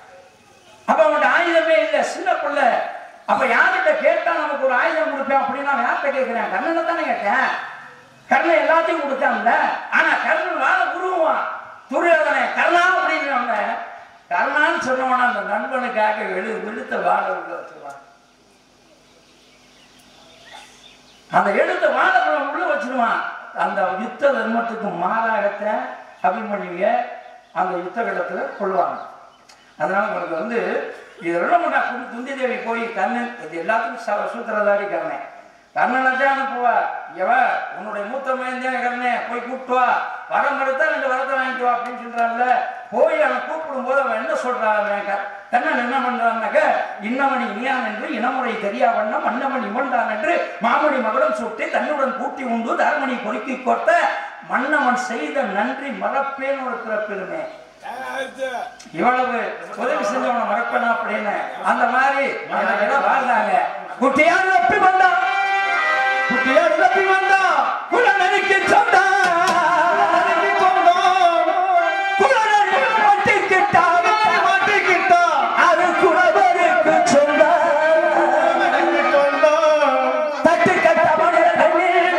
அப்ப அவன்கிட்ட ஆயுதமே இல்லை சின்ன பிள்ளை அப்ப யார்கிட்ட கேட்டா நமக்கு ஒரு ஆயுதம் கொடுப்பேன் அப்படின்னு நான் யார்கிட்ட கேட்கிறேன் கர்ணனை தானே கேட்டேன் கர்ணன் எல்லாத்தையும் கொடுத்தான்ல ஆனா கர்ணன் வாழ குருவான் துரியோதனை கர்ணா அப்படின்னு கர்ணான்னு சொன்னவன அந்த நண்பனுக்காக எழு விழுத்த வாழ உள்ள வச்சிருவான் அந்த எழுத்த வாழப்பழம் உள்ள வச்சிருவான் அந்த யுத்த தர்மத்துக்கு மாறாகத்தை அபிமன்யுய அந்த யுத்த களத்துல கொள்வாங்க அதனால உங்களுக்கு வந்து இதெல்லாம் பண்ணா குந்தி தேவி போய் கண்ணன் இது எல்லாத்துக்கும் ச- சூத்திரதாரி கர்ணன் கர்ணனை தான் அனுப்புவா இவ உன்னுடைய மூத்த மயந்தேன் கர்ணே போய் கூப்பிட்டு வா வரம் கொடுத்தா ரெண்டு வரத்தை வாங்கிட்டு வா அப்படின்னு சொல்றாங்கல்ல போய் அவன் கூப்பிடும் போது அவன் என்ன சொல்றான் அவன் க- கண்ணன் என்ன பண்றான்னாக்க இன்னமணி இனியான் என்று இனமுறை தெரியா வண்ணம் அன்னமணி இவன்தான் என்று மாமணி மகளும் சுட்டி தன்னுடன் கூட்டி உண்டு தரமணி பொறுக்கி கோர்த்த மன்னவன் செய்த நன்றி மறப்பேன் ஒரு பிறப்பிலுமே ஆயிடுச்சு இவ்வளவு உதவி செஞ்சவன மறப்பனா அப்படின்னு அந்த மாதிரி எனக்கு எல்லாம் வாழ்ந்தாங்க குட்டியார் தப்பி வந்தா குட்டியார் தப்பி வந்தா குலநரிக்கு சொந்தா குலநரிக்கு சொந்தம். குலநரி மாட்டிக்கிட்டா, மாட்டிக்கிட்டா. அது குலவருக்கு சொந்தம். தட்டு கட்ட மனிதர்களில்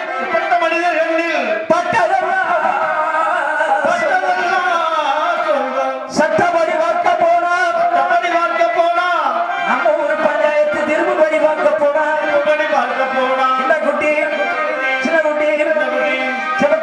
பட்டதெல்லாம் சட்டப்படி வாக்க போனா நம்ம ஊர் பஞ்சாயத்து திரும்படி பார்க்க போனா இந்த குட்டி சின்ன குட்டி சிவ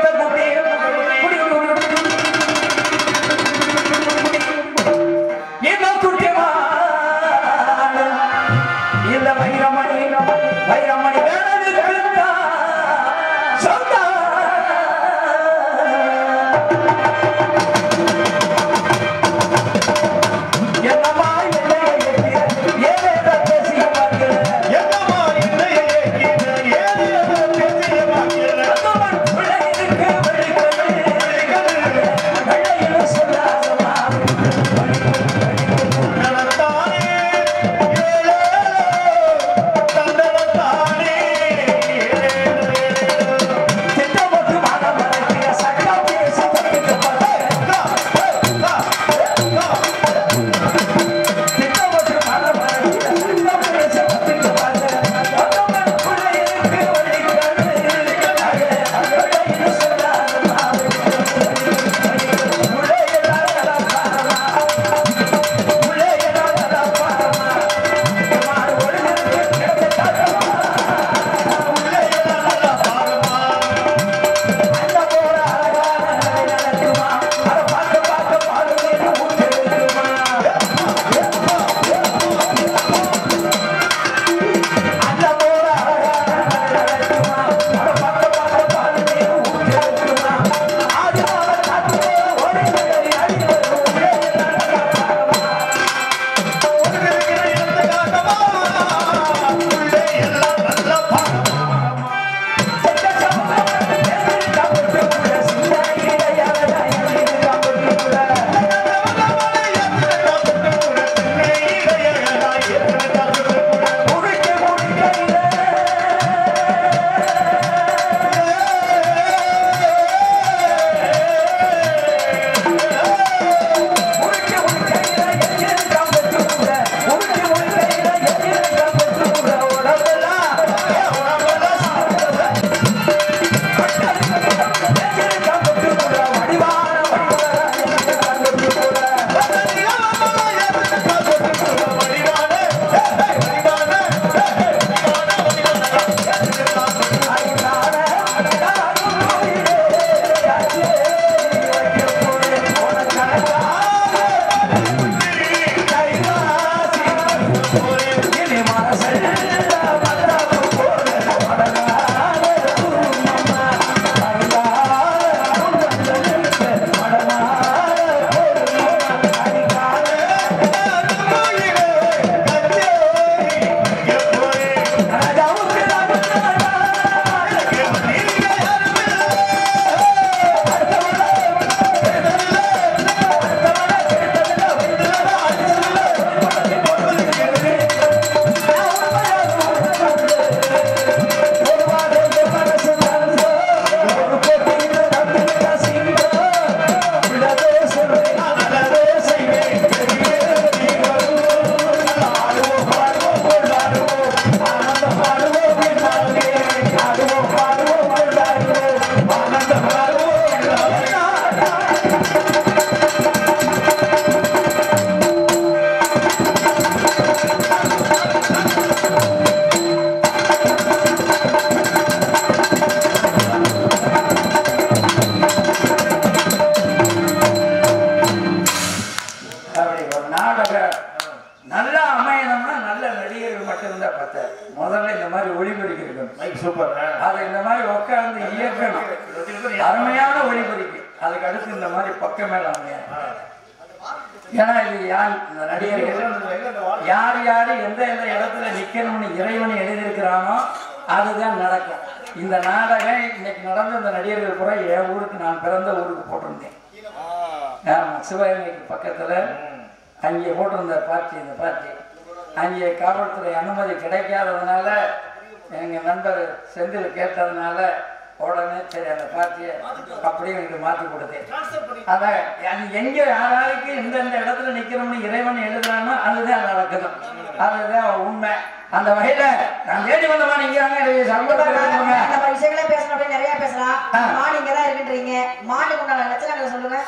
அதுக்கு அடுத்து இந்த மாதிரி பக்க மேல அமையாது ஏன்னா இது யார் இந்த நடிகர்கள் எங்க அந்த வாழ்க்கை யார் யார் எந்த எந்த இடத்துல நிக்கணும்னு இறைவன் எழுதியிருக்கிறானோ அதுதான் நடக்கும் இந்த நாடகம் இன்னைக்கு நடந்த இந்த நடிகர்கள் பூரா என் ஊருக்கு நான் பிறந்த ஊருக்கு போட்டிருந்தேன் ஆமா, சிவகங்கைக்கு பக்கத்துல அங்கே போட்டிருந்த பார்ட்டி இந்த பார்ட்டி அங்கே காவல்துறை அனுமதி கிடைக்காததுனால எங்க நண்பர் செந்தில் கேட்டதுனால உடனே சரி அந்த பார்ட்டியை அப்படியே எனக்கு மாற்றி கொடுத்தேன் அதான் அது எங்க யாராருக்கு எந்தெந்த இடத்துல நிக்கிறோம்னு இறைவன் எழுதுறானோ அதுதான் நடக்கணும் அதுதான் உண்மை அந்த வகையில நான் தேடி வந்தமா நீங்க வாங்க, எனக்கு சம்பளம் அந்த கொடுங்க. மாதிரி விஷயங்களே பேசணும் அப்படின்னு நிறைய பேசலாம் ஆ. மான் இங்க தான் இருக்குன்றீங்க மானுக்கு உண்டான லட்சணங்களை சொல்லுங்க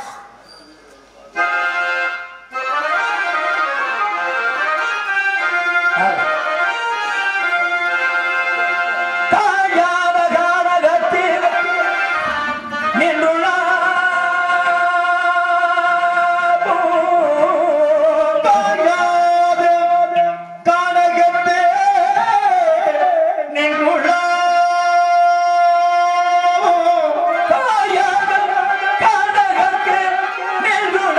தாயாத கானகத்தில் நின்றுள்ள தாயாத கானகத்தில் நின்றுள்ள தாயாத கானகத்தில் நின்றுள்ள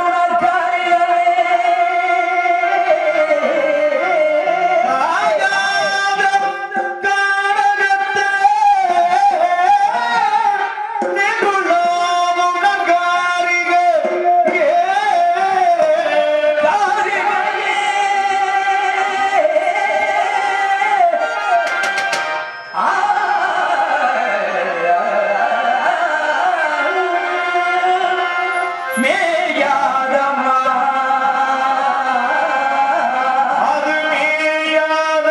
அது மேயாத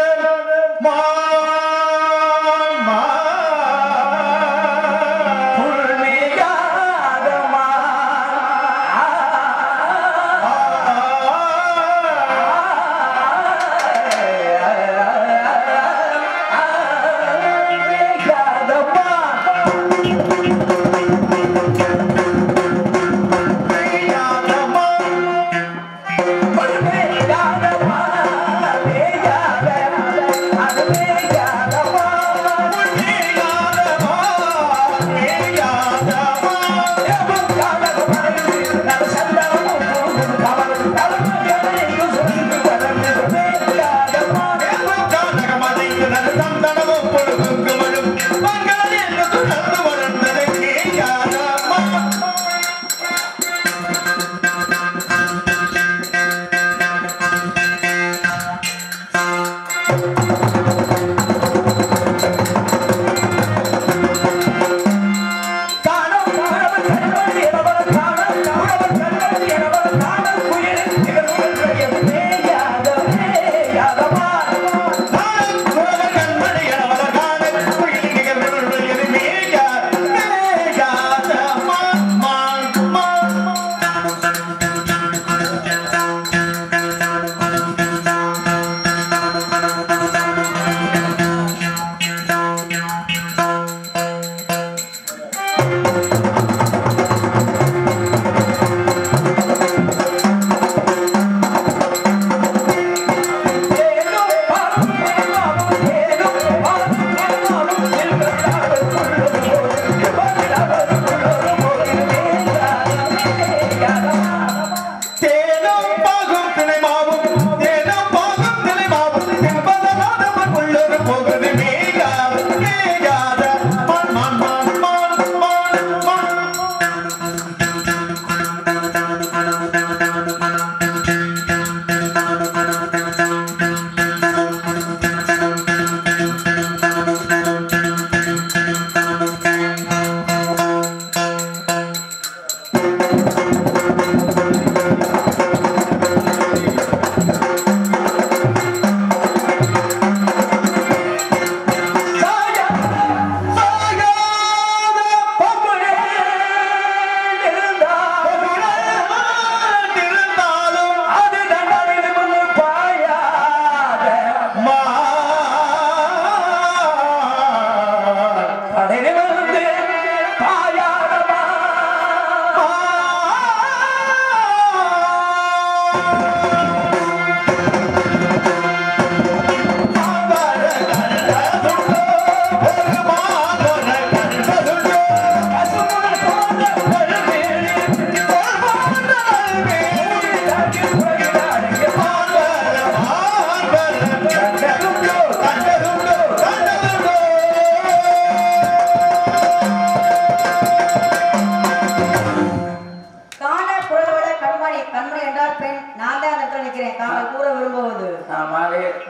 இருந்தா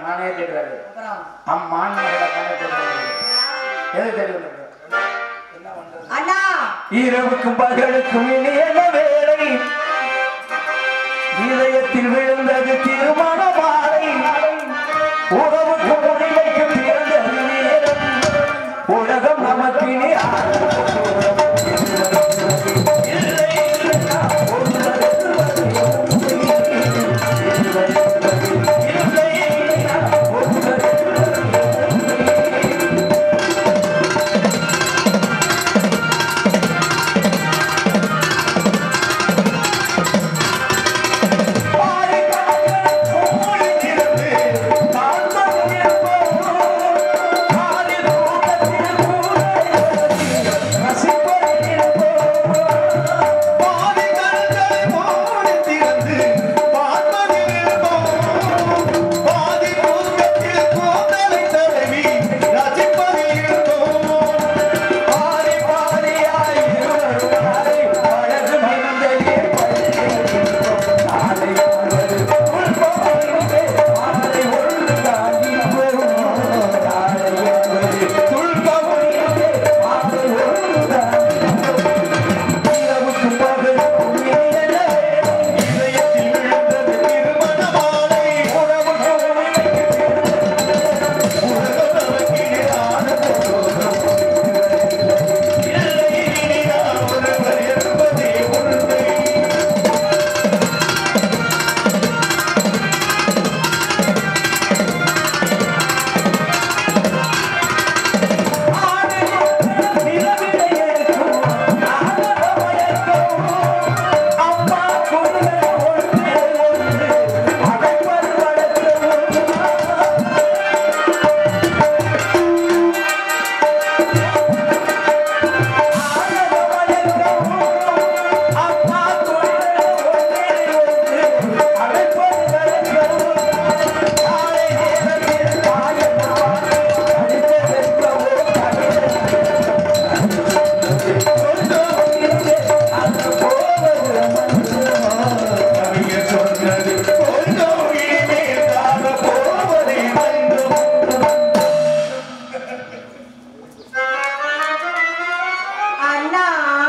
நானே கேட்கிறாரு அப்புறம் அம்மான் மகளை தானே தேடி வந்திருக்கிறேன். எது தேடி வந்திருக்கிறேன்? என்ன பண்றது? அண்ணா இரவுக்கும் பகலுக்கும் இனியன வேலை இதயத்தில் விழுந்தது திருமண மாலை உறவுக்கு உரிமைக்கு பிறந்தது நேரம் உலகம் நமக்கு இனி அண்ணா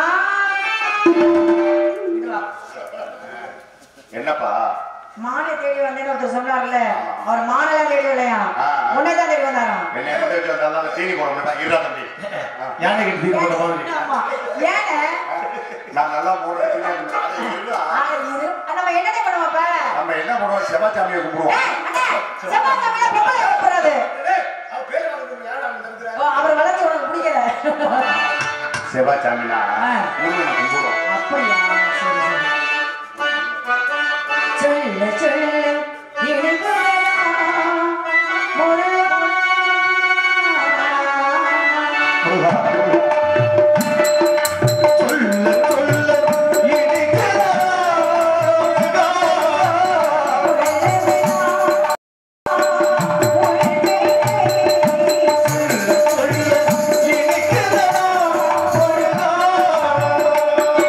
என்னப்பா மானை தேடி வந்தேன்னு ஒருத்தர் சொன்னார்ல அவர் மானெல்லாம் தேடி வரலையா ஆ. உன்னை தான் தேடி வந்தாராம் என்ன என்ன தேடி வந்தாலும் தீனி போட மாட்டான் இருடா தம்பி ஆ. யானைக்கு தீ போட்ட மாதிரி ஆமா. ஏங்க நான் நல்லா போடுறேன் இருடா. ஆ, இது நம்ம என்னடே பண்ணுவோம் அப்ப நம்ம என்ன பண்ணுவோம் செவ்வாய்ச்சாமியை கும்பிடுவோம் ஏய், அண்ணே, செவ்வாய் சாமியில பொம்பளை கூப்பிடுறாரு. ஓ, அவர் வளர்ச்சி உனக்கு பிடிக்கல செவ்வாய்ச்சாமினா ஆ. முருகனை கும்பிடுவோம் அப்படியா சரி சரி சொல்ல சொல்ல இனிமையா முருகா. சொல்ல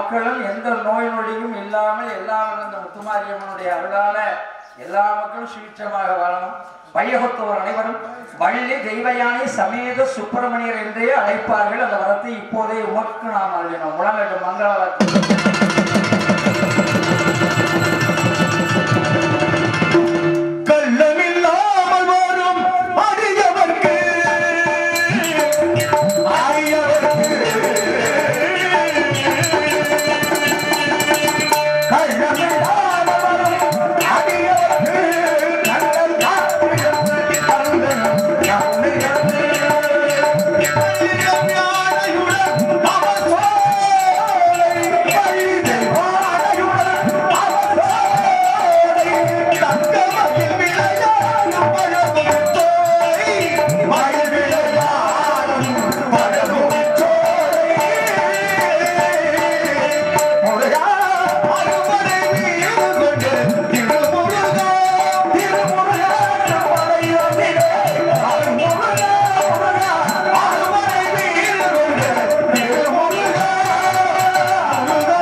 மக்களும் எந்த நோய் நொடியும் இல்லாமல் எல்லாரும் இந்த முத்துமாரியம்மனுடைய அருளால எல்லா மக்களும் சுபிட்சமாக வாழணும் வையகத்தோர் அனைவரும் வள்ளி தெய்வயானை சமேத சுப்பிரமணியர் என்றே அழைப்பார்கள் அந்த வரத்தை இப்போதே உமக்கு நாம் அழியணும் முழங்கட்டு மங்கள வார்த்தை கள்ளமில்லாமல் வரும் அடியவர்க்கு அடியவர்க்கு கள்ளமில்லாமல் வரும் அடியவர்க்கு கள்ளம் காப்பிடும் கள்ளம் கள்ளிடம் ஞானையுடன் அவர் சோலை கைதை வாழையுடன் அவர் சோலை தங்கமயில் விளையாடும் பழமும் தோய் மயில் விளையாடும் பழமும் தோய் முருகா அருமறை மீது கொண்டு திருமுருகா திருமுருகா மறையோனிலே அருமுருகா முருகா அருமறை மீது கொண்டு திருமுருகா முருகா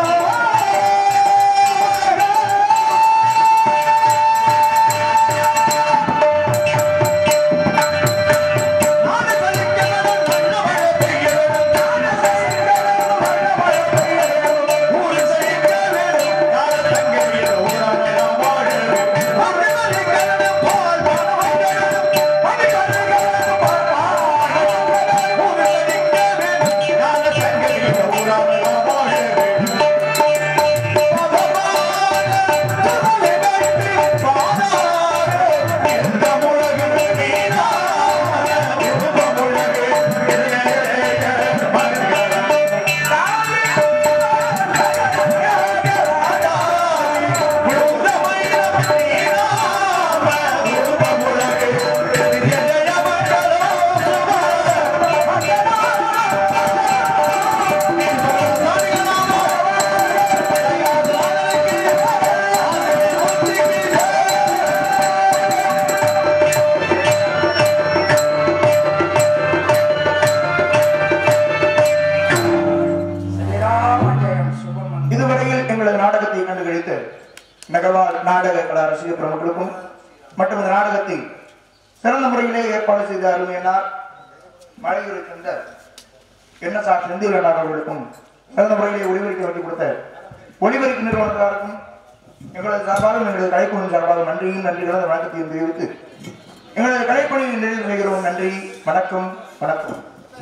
ஸ்ரீராம ஜெயம் சுபமன் இதுவரையில் எங்களது நாடகத்தை கண்டு கழித்து நகர்வால் நாடக கலா ரசிக பிரமுகளுக்கும் மற்றும் இந்த நாடகத்தை சிறந்த முறையிலே ஏற்பாடு செய்த அருமையினார் மலையூரை சேர்ந்த என்ன சார் செந்தில் அவர்களுக்கும் சிறந்த முறையிலே ஒளிபரிக்க வெட்டி கொடுத்த ஒளிபரிப்பு நிறுவனத்தாருக்கும் எங்களது சார்பாகவும் எங்களது கலைக்குழு சார்பாக நன்றியும் நன்றி கலந்த வணக்கத்தையும் தெரிவித்து எங்களது கலைப்பணியை நிறைவு செய்கிறோம் நன்றி வணக்கம் வணக்கம்